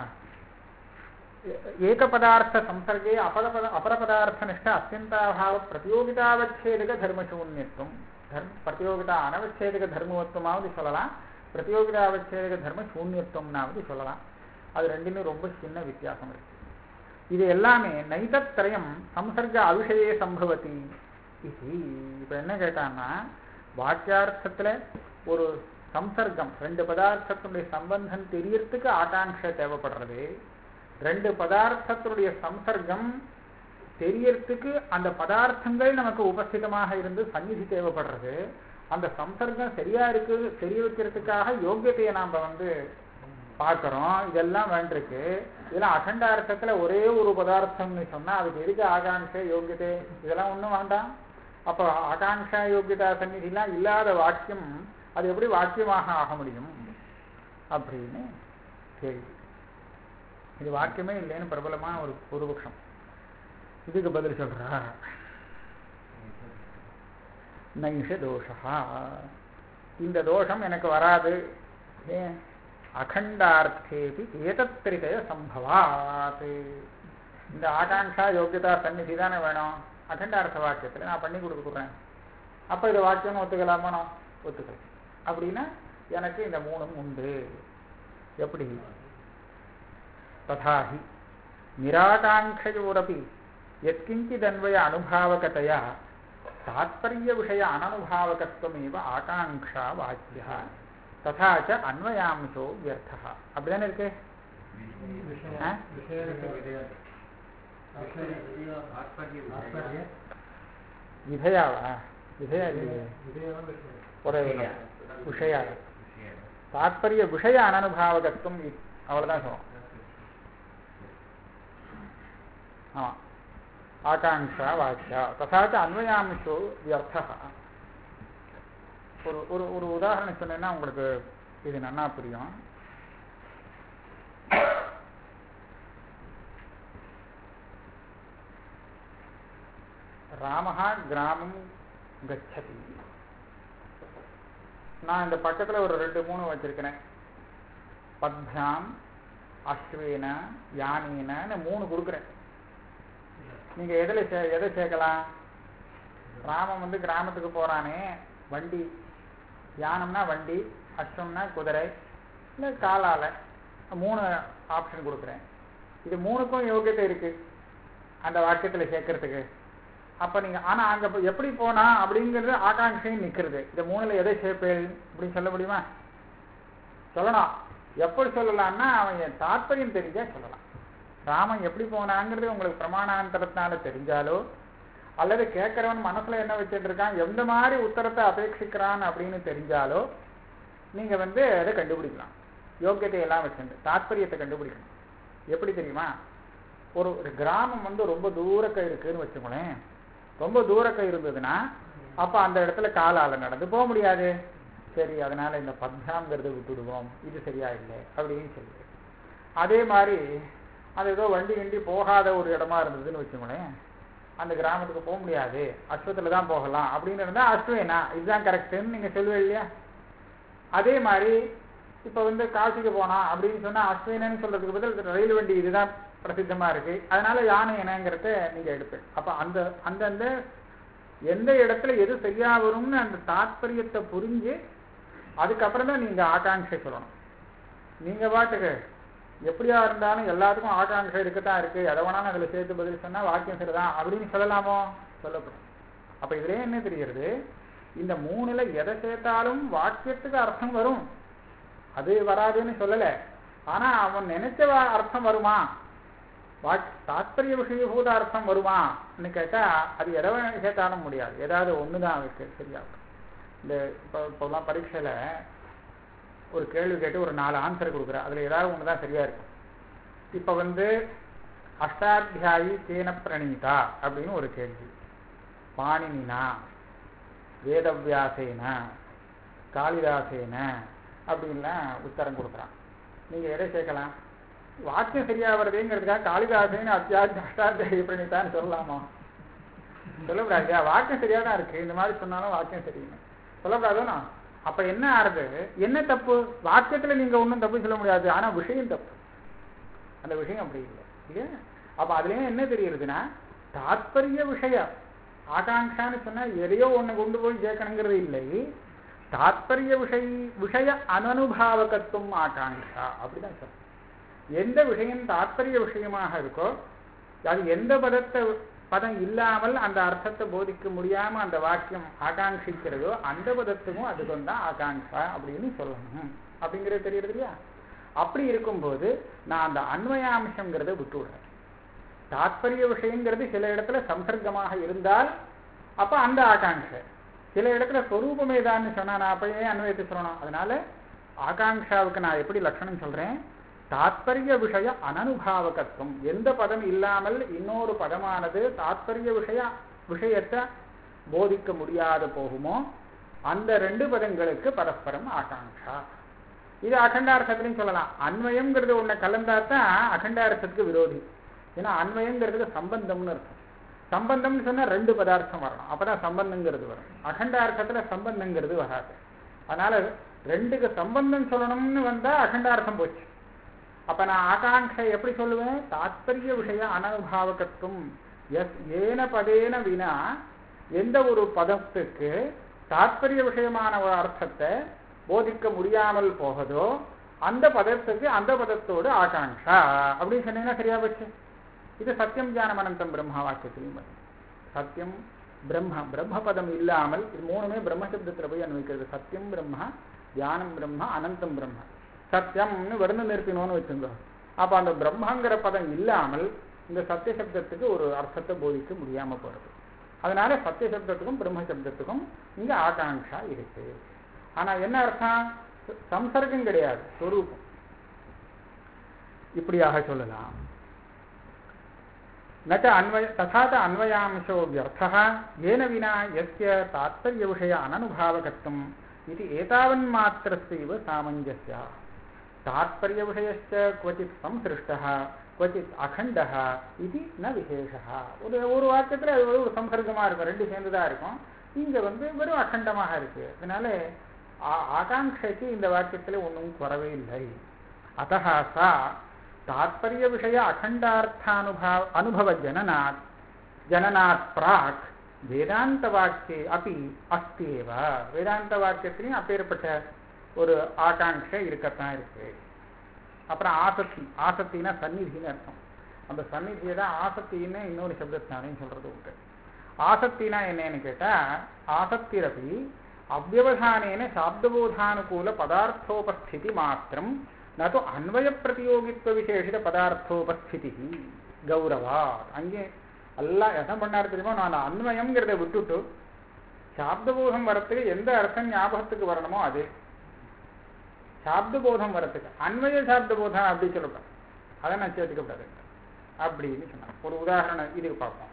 A: ஏகபதார்த்த சம்சர்கே அபரபத அபரபதார்த்தனிஷ்ட அத்தியந்தாபாவ பிரதியோகிதாவச்சேதக தர்மசூன்யத்துவம் தர்ம பிரதியோகிதா அனவச்சேதக தர்மவத்துவமாவது சொல்லலாம் பிரதியோகிதாவச்சேதக தர்ம சூன்யத்துவம்னாவது சொல்லலாம் அது ரெண்டுமே ரொம்ப சின்ன வித்தியாசம் இருக்கு இது எல்லாமே நைதத்திரயம் சம்சர்க அவிஷயே சம்பவதி இது இப்ப என்ன கேட்டான்னா வாக்கியார்த்தத்துல ஒரு சம்சர்க்கம் ரெண்டு பதார்த்தத்தினுடைய சம்பந்தம் தெரியறதுக்கு ஆகாங்ஷை தேவைப்படுறது ரெண்டு பதார்த்தத்தினுடைய சம்சர்க்கம் தெரியறதுக்கு அந்த பதார்த்தங்கள் நமக்கு உபஸ்திதமாக இருந்து சந்நிதி தேவைப்படுறது அந்த சம்சர்க்கம் சரியா இருக்கு தெரிய வைக்கிறதுக்காக யோக்கியத்தையை நாம வந்து பார்க்கிறோம் இதெல்லாம் வேண்டிருக்கு இதெல்லாம் அகண்டார்த்தத்துல ஒரே ஒரு பதார்த்தம்னு சொன்னா அதுக்கு எதுக்கு ஆகாங்ஷை யோகியதை இதெல்லாம் ஒண்ணும் வேண்டாம் அப்போ ஆகாங்ஷா யோகியதா சந்நிதிலாம் இல்லாத வாக்கியம் அது எப்படி வாக்கியமாக ஆக முடியும் அப்படின்னு கேள்வி இது வாக்கியமே இல்லைன்னு பிரபலமா ஒரு பூர்வபக்ஷம் இதுக்கு பதில் சொல்றா நைஷ தோஷா இந்த தோஷம் எனக்கு வராது ஏன் அகண்டார்த்தேபி ஏதத்திரிதய சம்பவாத் இந்த ஆகாங்ஷா யோகியதா சந்நிதி தானே வேணும் அகண்டார்த்த வாக்கியத்துல நான் பண்ணி கொடுக்குறேன் அப்ப இது வாக்கியம் ஒத்துக்கலாமா நான் ஒத்துக்கிறேன் அப்படின்னா எனக்கு இந்த மூணும் உண்டு எப்படி ததாஹி நிராகாங்கையோரப்பி எத்கிஞ்சிதன்வய அனுபாவகதையா தாத்பரிய விஷய அனனுபாவகத்துவமேவ ஆகாங்ஷா வாக்கியா ததா ச அன்வயாம்சோ வியர்த்தா அப்படிதானே இருக்கு ஆ? விதையாவா விதையா இல்லையே ஒரே விஷயா தாத்பரிய விஷய அனனுபாவகத்துவம் இ- அவ்வளவுதான் சொல்லும் ஆமா ஆகாங்ஷா வாக்கியா ததா ச அன்வயாம்சோ வியர்த்தா ஒரு ஒரு ஒரு உதாரணம் சொன்னேன்னா உங்களுக்கு இது நன்னா புரியும் ராமஹா கிராமம் கச்சதி நான் இந்த பக்கத்துல ஒரு ரெண்டு மூணு வச்சிருக்கிறேன் பத்யாம் அஸ்வேன யானேனன்னு மூணு கொடுக்குறேன் நீங்க எதுல சே எதை சேர்க்கலாம் ராமன் வந்து கிராமத்துக்கு போறானே வண்டி யானம்னா வண்டி அஸ்வம்னா குதிரை இல்லை காலால மூணு ஆப்ஷன் கொடுக்குறேன் இது மூணுக்கும் யோகியத்தை இருக்கு அந்த வாக்கியத்துல சேர்க்கறதுக்கு அப்ப நீங்க ஆனா அங்க இப்ப எப்படி போனா அப்படிங்கிறது ஆகாங்கையும் நிக்கிறது இந்த மூணுல எதை சேர்ப்பேன் அப்படின்னு சொல்ல முடியுமா சொல்லணும் எப்படி சொல்லலாம்னா அவன் என் தாற்பயம் தெரிஞ்சா சொல்லலாம் ராமன் எப்படி போனாங்கிறது உங்களுக்கு பிரமாணாந்தரத்தினால தெரிஞ்சாலோ அல்லது கேட்கிறவன் மனசுல என்ன வச்சுட்டு இருக்கான் எந்த மாதிரி உத்தரத்தை அபேட்சிக்கிறான் அப்படின்னு தெரிஞ்சாலோ நீங்க வந்து அதை கண்டுபிடிக்கலாம் யோக்கியத்தை எல்லாம் வச்சுட்டு தாத்பரியத்தை கண்டுபிடிக்கணும் எப்படி தெரியுமா ஒரு ஒரு கிராமம் வந்து ரொம்ப தூரக்க இருக்குன்னு வச்சுக்கோங்களேன் ரொம்ப தூரக்க இருந்ததுன்னா அப்ப அந்த இடத்துல காலால நடந்து போக முடியாது சரி அதனால இந்த பத்தாங்கிறத விட்டுடுவோம் இது சரியா இல்லை அப்படின்னு சொல்லி அதே மாதிரி அது ஏதோ வண்டி வண்டி போகாத ஒரு இடமா இருந்ததுன்னு வச்சுக்கோங்களேன் அந்த கிராமத்துக்கு போக முடியாது அஸ்வத்துல தான் போகலாம் அப்படின்னு இருந்தா அஸ்வேனா இதுதான் கரெக்டுன்னு நீங்க சொல்லுவீங்க இல்லையா அதே மாதிரி இப்ப வந்து காசிக்கு போனா அப்படின்னு சொன்னா அஸ்வினன்னு சொல்றதுக்கு பதில் ரயில் வண்டி இதுதான் பிரசித்தமா இருக்கு அதனால யானை என்னங்கிறத நீங்க எடுப்பேன் அப்ப அந்த அந்தந்த எந்த இடத்துல எது சரியா வரும்னு அந்த தாத்பரியத்தை புரிஞ்சு அதுக்கப்புறம் தான் நீங்க ஆகாங்ஷை சொல்லணும் நீங்க பாட்டுக்கு எப்படியா இருந்தாலும் எல்லாத்துக்கும் ஆகாங்ஷை இருக்கத்தான் இருக்கு எதை வேணாலும் அதுல சேர்த்து பதில் சொன்னா வாக்கியம் சரிதான் அப்படின்னு சொல்லலாமோ சொல்லப்படும் அப்ப இதுல என்ன தெரிகிறது இந்த மூணுல எதை சேர்த்தாலும் வாக்கியத்துக்கு அர்த்தம் வரும் அது வராதுன்னு சொல்லல ஆனா அவன் நினைச்ச வா- அர்த்தம் வருமா வாக் தாத்பரிய விஷயபூத அர்த்தம் வருமான்னு கேட்டா அது எதை வேணா சேர்த்தாலும் முடியாது ஏதாவது ஒண்ணுதான் அவருக்கு சரியா இருக்கும். இந்த இப்போ இப்போலாம் பரீட்சையில ஒரு கேள்வி கேட்டு ஒரு நாலு ஆன்சர் கொடுக்குறேன் அதுல ஏதாவது ஒண்ணுதான் சரியா இருக்கும் இப்ப வந்து அஷ்டாத்தியாயி கேன பிரணீதா அப்படின்னு ஒரு கேள்வி பாணினினா வேதவியாசேன காளிதாசேன அப்படின்லாம் உத்தரம் கொடுக்குறான் நீங்க எதை சேர்க்கலாம் வாக்கியம் சரியா வருதுங்கிறதுக்காக காளிதாசேன அத்தியாத்தி அஷ்டாத்தியாயி பிரணீதான்னு சொல்லலாமா சொல்லக்கூடாது இல்லையா? வாக்கியம் சரியா தான் இருக்கு இந்த மாதிரி சொன்னாலும் வாக்கியம் சரியில்லை சொல்லக்கூடாதுன்னா அப்ப என்ன ஆறுது என்ன தப்பு வாக்கியத்துல நீங்க ஒன்றும் தப்பு சொல்ல முடியாது ஆனா விஷயம் தப்பு அந்த விஷயம் அப்படி இல்லை இல்லையா அப்ப அதுலயும் என்ன தெரியுதுன்னா தாத்பரிய விஷயம் ஆகாங்கான்னு சொன்னா எதையோ ஒண்ணு கொண்டு போய் சேர்க்கணுங்கிறது இல்லை தாத்பரிய விஷய விஷய அனனுபாவகத்துவம் ஆகாங்ஷா அப்படிதான் சொல்றேன் எந்த விஷயம் தாத்பரிய விஷயமாக இருக்கோ அது எந்த பதத்தை பதம் இல்லாமல் அந்த அர்த்தத்தை போதிக்க முடியாம அந்த வாக்கியம் ஆகாங்ஷிக்கிறதோ அந்த பதத்துக்கும் அதுக்கும் தான் ஆகாங்ஷா அப்படின்னு சொல்லணும் அப்படிங்கிறது தெரியுது இல்லையா அப்படி இருக்கும்போது நான் அந்த அன்வயாம்சங்கிறத விட்டு விடுறேன் தாத்பரிய விஷயங்கிறது சில இடத்துல சம்சர்க்கமாக இருந்தால் அப்ப அந்த ஆகாங்ஷை சில இடத்துல ஸ்வரூபமே தான் சொன்னா நான் அப்ப ஏன் அன்வயத்தை சொல்லணும் அதனால ஆகாங்ஷாவுக்கு நான் எப்படி லட்சணம் சொல்றேன் தாத்பரிய விஷய அனனுபாவகத்துவம் எந்த பதம் இல்லாமல் இன்னொரு பதமானது தாத்பரிய விஷய விஷயத்தை போதிக்க முடியாத போகுமோ அந்த ரெண்டு பதங்களுக்கு பரஸ்பரம் ஆகாங்ஷா இது அகண்டார்த்தத்திலையும் சொல்லலாம் அன்வயம்ங்கிறது ஒண்ணு கலந்தா தான் அகண்டார்த்தத்துக்கு விரோதி ஏன்னா அன்வயங்கிறதுக்கு சம்பந்தம்னு அர்த்தம் சம்பந்தம்னு சொன்னா ரெண்டு பதார்த்தம் வரணும் அப்பதான் சம்பந்தங்கிறது வரும் அகண்டார்த்தத்துல சம்பந்தங்கிறது வராது அதனால ரெண்டுக்கு சம்பந்தம் சொல்லணும்னு வந்தா அகண்டார்த்தம் போச்சு அப்ப நான் ஆகாங்ஷை எப்படி சொல்லுவேன் தாத்பரிய விஷய அனனுபாவகத்துவம் எஸ் ஏன பதேன வினா எந்த ஒரு பதத்துக்கு தாத்பரிய விஷயமான ஒரு அர்த்தத்தை போதிக்க முடியாமல் போகுதோ அந்த பதத்துக்கு அந்த பதத்தோடு ஆகாங்ஷா அப்படின்னு சொன்னீங்கன்னா சரியா போச்சு இது சத்தியம் ஞானம் அனந்தம் பிரம்மா வாக்கியத்திலையும் வரும். சத்தியம் பிரம்ம பிரம்ம பதம் இல்லாமல் இது மூணுமே பிரம்ம சப்தத்துல போய் அனுபவிக்கிறது சத்தியம் பிரம்மா தியானம் பிரம்மா அனந்தம் பிரம்மா சத்தியம்னு வருண நிறுத்தினோன்னு வச்சுங்க அப்ப அந்த பிரம்மங்கிற பதம் இல்லாமல் இந்த சத்திய சப்தத்துக்கு ஒரு அர்த்தத்தை போதிக்க முடியாம போறது அதனால சத்திய சப்தத்துக்கும் பிரம்ம சப்தத்துக்கும் இங்க ஆகாங்ஷா இருக்கு ஆனா என்ன அர்த்தம் சம்சர்க்கம் கிடையாது ஸ்வரூபம் இப்படியாக சொல்லலாம் न च अन्वय तथा च अन्वयांशो व्यर्थः येन विना यस्य तात्पर्यविषय अननुभावकत्वम् इति एतावन्मात्रस्यैव सामञ्जस्यः तात्पर्यविषयश्च क्वचित् संसृष्टः क्वचित् अखण्डः इति न विशेषः ஒரு ஒரு வாக்கியத்தில் அது ஒரு சம்சர்க்கமாக இருக்கும் ரெண்டு சேர்ந்துதான் இருக்கும் இங்க வந்து வெறும் அகண்டமாக இருக்கு அதனால ஆ- ஆகாங்ஷைக்கு இந்த வாக்கியத்தில் ஒன்றும் குறவே இல்லை அத்தः सा तात्पर्य विषय अखण्डार्थानुभाव अनुभवजननात् जननात् प्राक् வேதாந்தவாக்கியே அப்படி அஸ்தி ஏவ வேதாந்த வாக்கியத்திலையும் அப்பேற்பட்ட ஒரு ஆகாங்ஷை இருக்கத்தான் இருக்கு அப்புறம் ஆசக்தி ஆசக்தினா சந்நிதின்னு அர்த்தம் அந்த சந்நிதியை தான் ஆசக்தின்னு இன்னொரு சப்தத்தினாலையும் சொல்றது உண்டு ஆசக்தினா என்னன்னு கேட்டா ஆசக்திரபி அவ்வவதானேன சாப்தபோதானுகூல பதார்த்தோபஸ்திதி மாத்திரம் நது அன்வய பிரதியோகித்துவ விசேஷித பதார்த்தோபஸ்திதி கௌரவா அங்கே எல்லாம் என்ன பண்ணாரு தெரியுமா நான் அன்வயம்ங்கிறத விட்டுட்டு சாப்தபோதம் வரத்துக்கு எந்த அர்த்தம் ஞாபகத்துக்கு வரணுமோ அது சாப்தபோதம் வரத்துக்கு அன்வய சாப்தபோதம் அப்படி சொல்லப்பேன் அதை நான் சேர்த்துக்கப்படாது அப்படின்னு சொன்னான் ஒரு உதாரணம் இதுக்கு பார்ப்போம்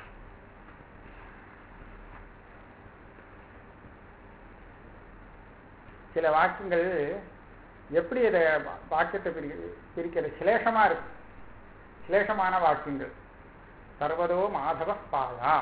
A: சில வாக்கியங்கள் எப்படி அதை வாக்கியத்தை பிரி பிரிக்கிறது சிலேஷமா இருக்கு சிலேஷமான வாக்கியங்கள் சர்வதோ மாதவ பாயா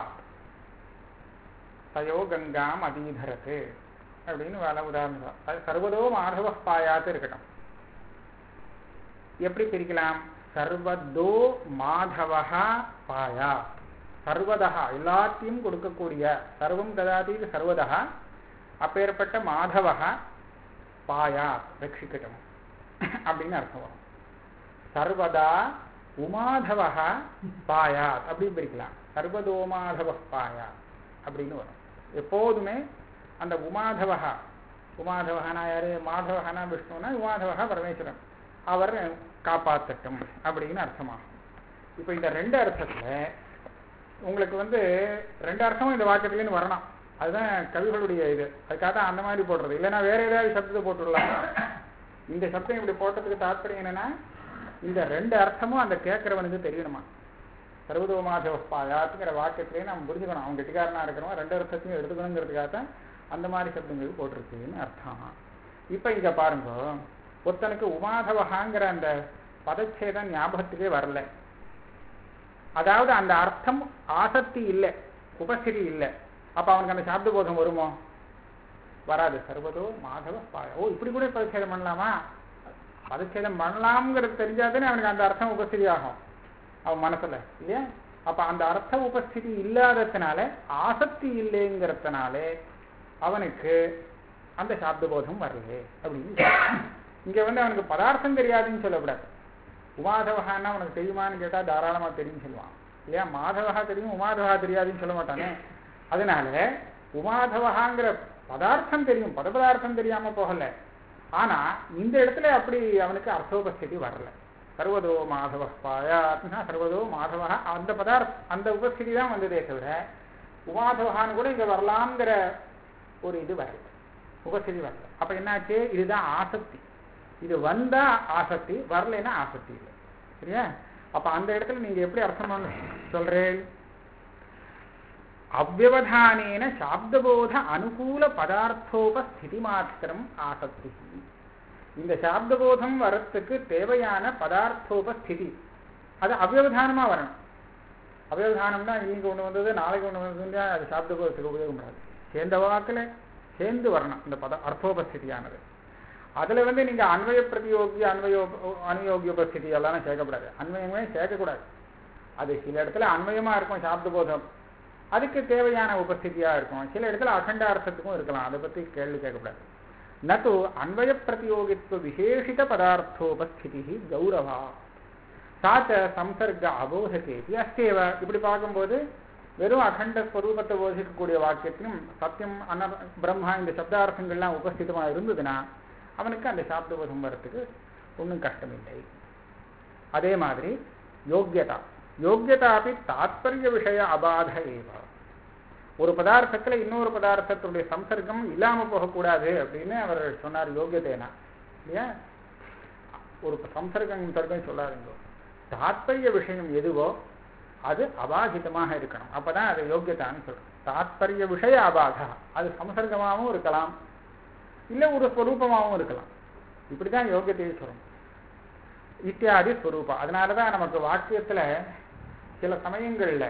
A: தயோ கங்காம் அதீதரத்து அப்படின்னு வேலை உதாரணம் தான். அது சர்வதோ மாதவ பாயாத்து இருக்கட்டும் எப்படி பிரிக்கலாம் சர்வதோ மாதவஹா பாயா சர்வதா எல்லாத்தையும் கொடுக்கக்கூடிய சர்வம் ததாதீது சர்வதா அப்பேற்பட்ட மாதவஹா பாயா ரட்சிக்கட்டும் அப்படின்னு அர்த்தம் வரும் சர்வதா உமாதவஹா பாயாத் அப்படின்னு பிரிக்கலாம் சர்வதோமாதவ பாயாத் அப்படின்னு வரும் எப்போதுமே அந்த உமாதவஹா உமாதவஹானா யாரு மாதவஹானா விஷ்ணுனா உமாதவஹா பரமேஸ்வரன் அவர் காப்பாற்றட்டும் அப்படின்னு அர்த்தமாகும் இப்போ இந்த ரெண்டு அர்த்தத்துல உங்களுக்கு வந்து ரெண்டு அர்த்தமும் இந்த வாக்கியத்துலேருந்து வரணும் அதுதான் கவிகளுடைய இது அதுக்காக தான் அந்த மாதிரி போடுறது இல்லைன்னா வேற ஏதாவது சப்தத்தை போட்டுடலாம் இந்த சப்தம் இப்படி போட்டதுக்கு தாற்பயம் என்னன்னா இந்த ரெண்டு அர்த்தமும் அந்த கேட்கிறவனுக்கு தெரியணுமா சர்வதோ மாதவ பாயாத்துங்கிற வாக்கியத்திலேயே நம்ம புரிஞ்சுக்கணும் அவன் கெட்டிக்காரனா இருக்கிறவன் ரெண்டு அர்த்தத்தையும் எடுத்துக்கணுங்கிறதுக்காக தான் அந்த மாதிரி சப்தங்கள் போட்டிருக்குன்னு அர்த்தம் இப்ப இங்க பாருங்க ஒருத்தனுக்கு உமாதவகாங்கிற அந்த பதச்சேதம் ஞாபகத்துக்கே வரல அதாவது அந்த அர்த்தம் ஆசக்தி இல்லை உபஸ்திதி இல்லை அப்ப அவனுக்கு அந்த சாப்த போதம் வருமோ வராது சர்வதோ மாதவ பாய ஓ இப்படி கூட பதச்சேதம் பண்ணலாமா பதச்சேதம் பண்ணலாம்ங்கிறது தெரிஞ்சாதானே அவனுக்கு அந்த அர்த்தம் உபஸ்திதி ஆகும் அவன் மனசுல இல்லையா அப்ப அந்த அர்த்த உபஸ்திதி இல்லாததுனால ஆசக்தி இல்லைங்கிறதுனாலே அவனுக்கு அந்த சாப்த போதம் வரல அப்படின்னு இங்க வந்து அவனுக்கு பதார்த்தம் தெரியாதுன்னு சொல்லக்கூடாது உமாதவகான்னா அவனுக்கு தெரியுமான்னு கேட்டா தாராளமா தெரியும் சொல்லுவான் இல்லையா மாதவகா தெரியும் உமாதவகா தெரியாதுன்னு சொல்ல மாட்டானே அதனால உமாதவகாங்கிற பதார்த்தம் தெரியும் பத பதார்த்தம் தெரியாம போகல ஆனா இந்த இடத்துல அப்படி அவனுக்கு அர்த்தோபஸ்திதி வரல சர்வதோ மாதவ பாயாத்னா சர்வதோ மாதவ அந்த பதார்த்த அந்த உபஸ்திதி தான் வந்ததே தவிர உமாதவகான்னு கூட இங்க வரலாம்ங்கிற ஒரு இது வரல உபஸ்திதி வரல அப்ப என்னாச்சு இதுதான் ஆசக்தி இது வந்தா ஆசக்தி வரலைன்னா ஆசக்தி இல்லை சரியா அப்ப அந்த இடத்துல நீங்க எப்படி அர்த்தம் பண்ண சொல்றேன் அவ்வவதானேன சாப்தபோத அனுகூல பதார்த்தோபஸ்திதி மாத்திரம் ஆசக்தி இந்த சாப்தபோதம் வரத்துக்கு தேவையான பதார்த்தோபஸ்திதி அது அவ்வவதானமா வரணும் அவ்வவதானம்னா இன்னைக்கு ஒண்ணு வந்தது நாளைக்கு ஒண்ணு வந்ததுன்னா அது சாப்தபோதத்துக்கு உபயோகப்படாது சேர்ந்த வாக்குல சேர்ந்து வரணும் இந்த பத அர்த்தோபஸ்திதியானது அதுல வந்து நீங்க அன்வய பிரதியோகி அன்வயோ அனுயோகிய உபஸ்திதி எல்லாம் சேர்க்கக்கூடாது அன்வயமே சேர்க்கக்கூடாது அது சில இடத்துல அன்வயமா இருக்கும் சாப்த போதம் அதுக்கு தேவையான உபஸ்திதியா இருக்கும் சில இடத்துல அகண்ட அர்த்தத்துக்கும் இருக்கலாம் அதை பத்தி கேள்வி கேட்கக்கூடாது நது அன்வய பிரதியோகித்துவ விசேஷித பதார்த்தோபஸ்திதி கௌரவா சாச்ச சம்சர்க அபோதகேபி அஸ்தேவ இப்படி பார்க்கும்போது வெறும் அகண்ட ஸ்வரூபத்தை போதிக்கக்கூடிய வாக்கியத்திலும் சத்தியம் அன்ன பிரம்மா இந்த சப்தார்த்தங்கள்லாம் உபஸ்திதமா இருந்ததுன்னா அவனுக்கு அந்த சாப்தபோதம் வரத்துக்கு ஒன்றும் கஷ்டம் இல்லை அதே மாதிரி யோக்கியதா யோக்கியதாபி தாத்பரிய விஷய அபாத ஏவ ஒரு பதார்த்தத்துல இன்னொரு பதார்த்தத்துடைய சம்சர்க்கம் இல்லாம போகக்கூடாது அப்படின்னு அவர் சொன்னார் யோக்கியதேனா இல்லையா ஒரு சம்சர்க்கம் சர்க்கம் சொல்லாதுங்க தாத்பரிய விஷயம் எதுவோ அது அபாகிதமாக இருக்கணும் அப்பதான் அது யோக்கியதான்னு சொல்றோம் தாத்பரிய விஷய அபாகா அது சம்சர்க்கமாகவும் இருக்கலாம் இல்ல ஒரு ஸ்வரூபமாகவும் இருக்கலாம் இப்படிதான் யோகியத்தையே சொல்லணும் இத்தியாதி ஸ்வரூபம் அதனாலதான் நமக்கு வாக்கியத்துல சில சமயங்கள்ல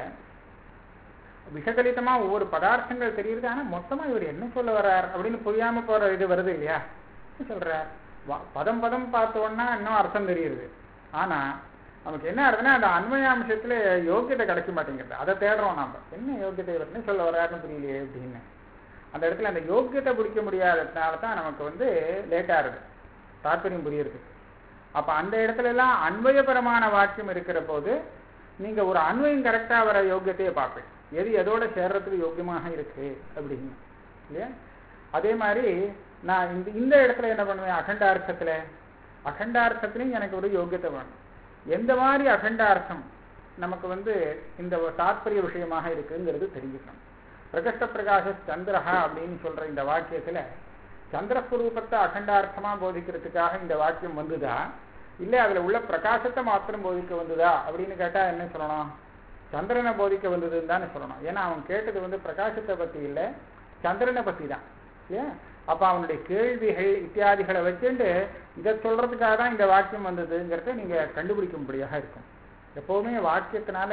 A: விஷகலிதமா ஒவ்வொரு பதார்த்தங்கள் தெரியுது ஆனா மொத்தமா இவர் என்ன சொல்ல வர்றார் அப்படின்னு புரியாம போற இது வருது இல்லையா சொல்றார் பதம் பதம் பார்த்தோன்னா இன்னும் அர்த்தம் தெரியுது ஆனா நமக்கு என்ன ஆகுதுன்னா அந்த அன்மயாம்சத்துல யோக்கியத்தை கிடைக்க மாட்டேங்கிறது அதை தேடுறோம் நாம என்ன யோக்கியத்தை இவர் என்ன சொல்ல வர்றாருன்னு புரியலையே அப்படின்னு அந்த இடத்துல அந்த யோக்கியத்தை பிடிக்க முடியாததுனால தான் நமக்கு வந்து லேட் ஆகுது தாற்பயம் புரியறதுக்கு அப்ப அந்த இடத்துல எல்லாம் அன்வயபரமான வாக்கியம் இருக்கிற போது நீங்க ஒரு அன்வயம் கரெக்டா வர யோக்கியத்தையே பார்ப்பேன் எது எதோட சேர்றதுக்கு யோக்கியமாக இருக்கு அப்படின்னு இல்லையா அதே மாதிரி நான் இந்த இந்த இடத்துல என்ன பண்ணுவேன் அகண்டார்த்தத்துல அகண்டார்த்தத்திலையும் எனக்கு ஒரு யோக்கியத்தை வேணும் எந்த மாதிரி அகண்டார்த்தம் நமக்கு வந்து இந்த தாற்பரிய விஷயமாக இருக்குங்கிறது தெரிஞ்சுக்கணும் பிரகஷ்ட பிரகாச சந்திரஹா அப்படின்னு சொல்ற இந்த வாக்கியத்துல சந்திரஸ்வரூபத்தை அகண்டார்த்தமா போதிக்கிறதுக்காக இந்த வாக்கியம் வந்துதா இல்ல அதுல உள்ள பிரகாசத்தை மாத்திரம் போதிக்க வந்ததா அப்படின்னு கேட்டா என்ன சொல்லணும் சந்திரனை போதிக்க வந்ததுன்னு தானே சொல்லணும் ஏன்னா அவன் கேட்டது வந்து பிரகாசத்தை பத்தி இல்ல சந்திரனை பத்தி தான் ஏன் அப்ப அவனுடைய கேள்விகள் இத்தியாதிகளை வச்சுட்டு இதை சொல்றதுக்காக தான் இந்த வாக்கியம் வந்ததுங்கிறத நீங்க கண்டுபிடிக்கும்படியாக இருக்கும் எப்பவுமே வாக்கியத்தினால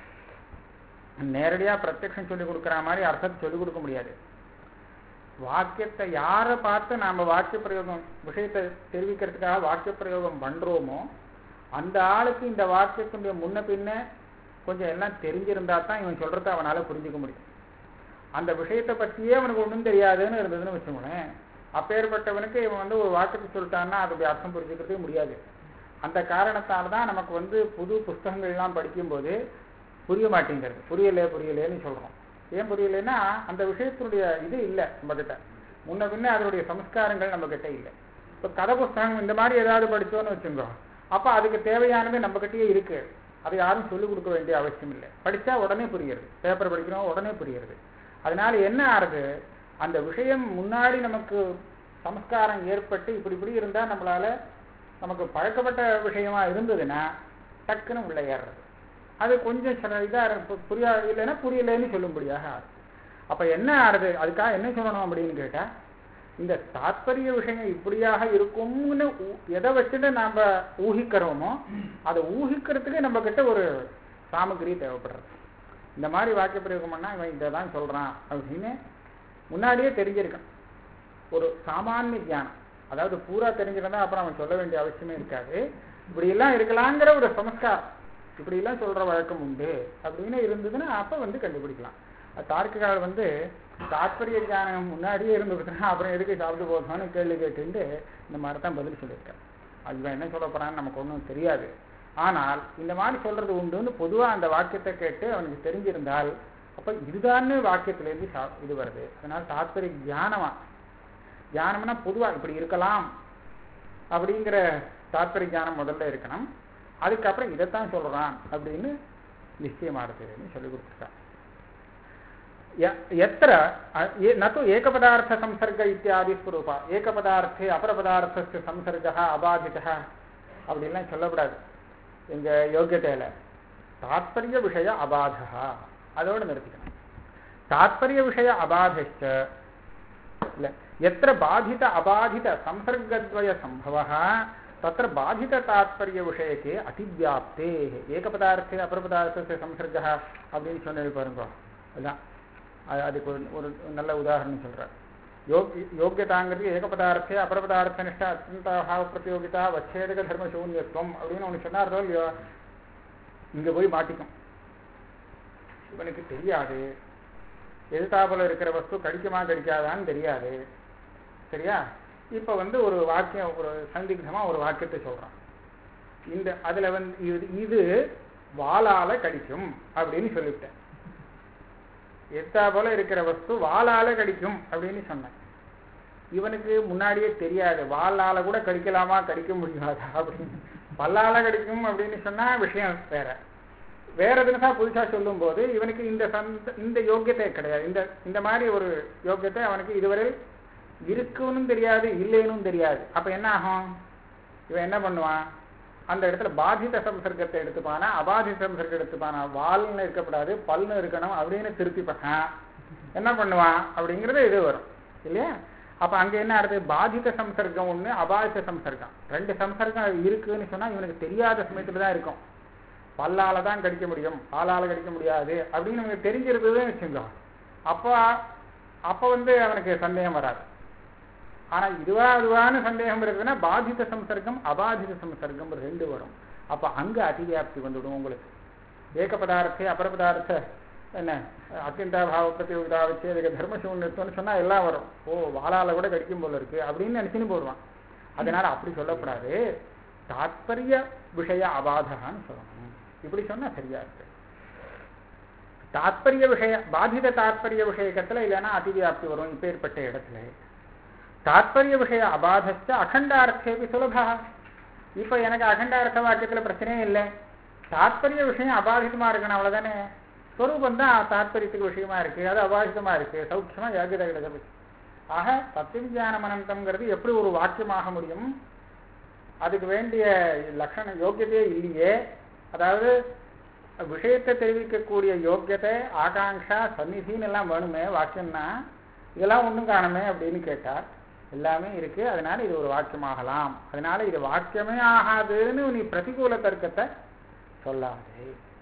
A: நேரடியா பிரத்யக்ஷம் சொல்லி கொடுக்குற மாதிரி அர்த்தத்தை சொல்லிக் கொடுக்க முடியாது வாக்கியத்தை யாரை பார்த்து நாம வாக்கிய பிரயோகம் விஷயத்தை தெரிவிக்கிறதுக்காக வாக்கிய பிரயோகம் பண்றோமோ அந்த ஆளுக்கு இந்த வாக்கியத்தினுடைய முன்ன பின்ன கொஞ்சம் எல்லாம் தெரிஞ்சிருந்தா தான் இவன் சொல்றத அவனால புரிஞ்சுக்க முடியும் அந்த விஷயத்தை பற்றியே அவனுக்கு ஒன்றும் தெரியாதுன்னு இருந்ததுன்னு வச்சுக்கோங்களேன் அப்பேற்பட்டவனுக்கு இவன் வந்து ஒரு வாக்கியத்தை சொல்லிட்டான்னா அதோடைய அர்த்தம் புரிஞ்சுக்கிறதே முடியாது அந்த காரணத்தால தான் நமக்கு வந்து புது புஸ்தகங்கள்லாம் படிக்கும்போது புரிய மாட்டேங்கிறது புரியல புரியலேன்னு சொல்றோம் ஏன் புரியலைன்னா அந்த விஷயத்தினுடைய இது இல்லை நம்ம கிட்ட முன்ன பின்ன அதனுடைய சம்ஸ்காரங்கள் நம்ம கிட்ட இல்லை இப்போ கதை புஸ்தகம் இந்த மாதிரி ஏதாவது படிச்சோன்னு வச்சுக்கோ அப்போ அதுக்கு தேவையானது நம்ம கிட்டயே இருக்கு அதை யாரும் சொல்லிக் கொடுக்க வேண்டிய அவசியம் இல்லை படிச்சா உடனே புரியுறது பேப்பர் படிக்கிறோம் உடனே புரியுறது அதனால என்ன ஆறுது அந்த விஷயம் முன்னாடி நமக்கு சம்ஸ்காரம் ஏற்பட்டு இப்படி இப்படி இருந்தா நம்மளால நமக்கு பழக்கப்பட்ட விஷயமா இருந்ததுன்னா டக்குன்னு உள்ள ஏறுறது அது கொஞ்சம் சில இதாக புரியா இல்லைன்னா புரியலைன்னு சொல்லும்படியாக ஆகும் அப்ப என்ன ஆறுது அதுக்காக என்ன சொல்லணும் அப்படின்னு கேட்டா இந்த தாத்பரிய விஷயம் இப்படியாக இருக்கும்னு ஊ- எதை வச்சுட்டு நாம ஊகிக்கிறோமோ அதை ஊகிக்கிறதுக்கு நம்ம கிட்ட ஒரு சாமகிரி தேவைப்படுறது இந்த மாதிரி வாக்கிய பிரயோகம் பண்ணா இவன் இதை தான் சொல்றான் அப்படின்னு முன்னாடியே தெரிஞ்சிருக்கான் ஒரு சாமானிய ஞானம் அதாவது பூரா தெரிஞ்சிருந்தா அப்புறம் அவன் சொல்ல வேண்டிய அவசியமே இருக்காது இப்படி எல்லாம் இருக்கலாங்கிற ஒரு சமஸ்காரம் இப்படி எல்லாம் சொல்ற வழக்கம் உண்டு அப்படின்னு இருந்ததுன்னா அப்ப வந்து கண்டுபிடிக்கலாம் அது தார்க்கிகால் வந்து தாத்பரிய ஞானம் முன்னாடியே இருந்துருக்குன்னா அப்புறம் எதுக்கு சாப்பிட்டு போகணும்னு கேள்வி கேட்டுட்டு இந்த மாதிரி தான் பதில் சொல்லியிருக்காரு அது இவன் என்ன சொல்ல போறான்னு நமக்கு ஒன்றும் தெரியாது ஆனால் இந்த மாதிரி சொல்றது உண்டுன்னு பொதுவா அந்த வாக்கியத்தை கேட்டு அவனுக்கு தெரிஞ்சிருந்தால் அப்ப இதுதான்னு வாக்கியத்திலேருந்து சா- இது வருது அதனால தாத்பரிய ஞானமா ஞானம்னா பொதுவா இப்படி இருக்கலாம் அப்படிங்கிற தாத்பரிய ஞானம் முதல்ல இருக்கணும் அதுக்கப்புறம் இதைத்தான் சொல்றான் அப்படின்னு நிச்சயமாடுதுன்னு சொல்லி கொடுத்துருக்கான் ய- यत्र अ- ये- न तु एकपदार्थसंसर्ग इत्यादि स्वरूपा ஏகபதார்த்தே அபரபதார்த்தस्य संसर्गः அபாதிதः அப்படின்லாம் சொல்லக்கூடாது எங்க யோக்கியத்தையில தாத்பரிய விஷய அபாதா அதோட நிறுத்திக்கணும் தாத்பரிய விஷய அபாதிச்ச இல்ல எத்திர பாதித அபாதித சம்சர்கத்வய சம்பவः தத்திர பாதித தாத்பரிய விஷயக்கே அதிவியாப்தே ஏகபதார்த்தே அபரபதார்த்தத்தை சம்சர்கः அப்படின்னு சொன்னது பாருங்க அதான் அது அதுக்கு ஒரு ஒரு நல்ல உதாரணம் சொல்றார் யோக் யோக்கியதாங்கிறது ஏகபதார்த்தே அபரபதார்த்த நிஷ்டா அத்தியந்தாபாவ பிரதியோகிதா வச்சேதக தர்ம சூன்யத்துவம் அப்படின்னு ஒன்று சொன்னாரோ இல்லையோ இங்க போய் மாட்டிக்கும் இவனுக்கு தெரியாது எதிர்த்தாப்புல இருக்கிற வஸ்து கடிக்குமா கடிக்காதான்னு தெரியாது சரியா இப்ப வந்து ஒரு வாக்கியம் ஒரு சந்திக்தமா ஒரு வாக்கியத்தை சொல்றான் இந்த அதுல வந்து இது இது வாளால கடிக்கும் அப்படின்னு சொல்லிவிட்டேன் எத்தா போல இருக்கிற வஸ்து வாளால கடிக்கும் அப்படின்னு சொன்னேன் இவனுக்கு முன்னாடியே தெரியாது வாளால கூட கடிக்கலாமா கடிக்க முடியாதா அப்படின்னு பல்லால கடிக்கும் அப்படின்னு சொன்னா விஷயம் வேற வேற தினசா புதுசா சொல்லும் போது இவனுக்கு இந்த சந்த இந்த யோக்கியத்தை கிடையாது இந்த இந்த மாதிரி ஒரு யோக்கியத்தை அவனுக்கு இதுவரை இருக்குன்னு தெரியாது இல்லைன்னு தெரியாது அப்ப என்ன ஆகும் இவன் என்ன பண்ணுவான் அந்த இடத்துல பாதித சம்சர்க்கத்தை எடுத்துப்பானா அபாதித சம்சர்க்கம் எடுத்துப்பானா வால்னு இருக்கக்கூடாது பல்னு இருக்கணும் அப்படின்னு திருப்பிப்பான் என்ன பண்ணுவான் அப்படிங்கிறது இது வரும் இல்லையா அப்ப அங்க என்ன ஆகுது பாதித சம்சர்க்கம் ஒண்ணு அபாதித சம்சர்க்கம் ரெண்டு சம்சர்க்கம் இருக்குன்னு சொன்னா இவனுக்கு தெரியாத சமயத்துல தான் இருக்கும் பல்லால தான் கடிக்க முடியும் பாலால கடிக்க முடியாது அப்படின்னு இவனுக்கு தெரிஞ்சிருந்ததுன்னு வச்சுக்கோ அப்போ அப்ப வந்து அவனுக்கு சந்தேகம் வராது ஆனா இதுவா அதுவான்னு சந்தேகம் இருக்குதுன்னா பாதித சம்சர்க்கம் அபாதித சம்சர்க்கம் ரெண்டு வரும் அப்ப அங்க அதிவியாப்தி வந்துடும் உங்களுக்கு ஏக பதார்த்தே அபர பதார்த்த என்ன அத்தியந்தாபாவ பிரதியோகிதா வச்சேதக தர்மசூன்யத்துவம்னு சொன்னா எல்லாம் வரும் ஓ வாளால கூட கடிக்கும் போல இருக்கு அப்படின்னு நினைச்சுன்னு போடுவான் அதனால அப்படி சொல்லக்கூடாது தாத்பரிய விஷய அபாதகான்னு சொல்லணும் இப்படி சொன்னா சரியா இருக்கு தாத்பரிய விஷய பாதித தாத்பரிய விஷயக்கத்துல இல்லைன்னா அதிவியாப்தி வரும் இப்பேற்பட்ட இடத்துல தாத்பரிய விஷய அபாதச்ச அகண்டார்த்தேபி சுலபா இப்ப எனக்கு அகண்டார்த்த வாக்கியத்துல பிரச்சனையே இல்லை தாத்பரிய விஷயம் அபாதிதமா இருக்கணும் அவ்வளவுதானே ஸ்வரூபம் தான் தாத்பரியத்துக்கு விஷயமா இருக்கு அது அபாதிதமா இருக்கு சௌக்கியமா யோகியதை கிடையாது ஆக தத்துவஞானம் அனந்தம்ங்கிறது எப்படி ஒரு வாக்கியமாக முடியும் அதுக்கு வேண்டிய லட்சண யோக்கியதையே இல்லையே அதாவது விஷயத்தை தெரிவிக்கக்கூடிய யோக்கியத்தை ஆகாங்ஷா சந்நிதின்னு எல்லாம் வேணுமே வாக்கியம்னா இதெல்லாம் ஒண்ணும் காணுமே அப்படின்னு கேட்டார் எல்லாமே இருக்கு அதனால இது ஒரு வாக்கியமாகலாம் அதனால இது வாக்கியமே ஆகாதுன்னு நீ பிரதிகூல தர்க்கத்தை சொல்லாதே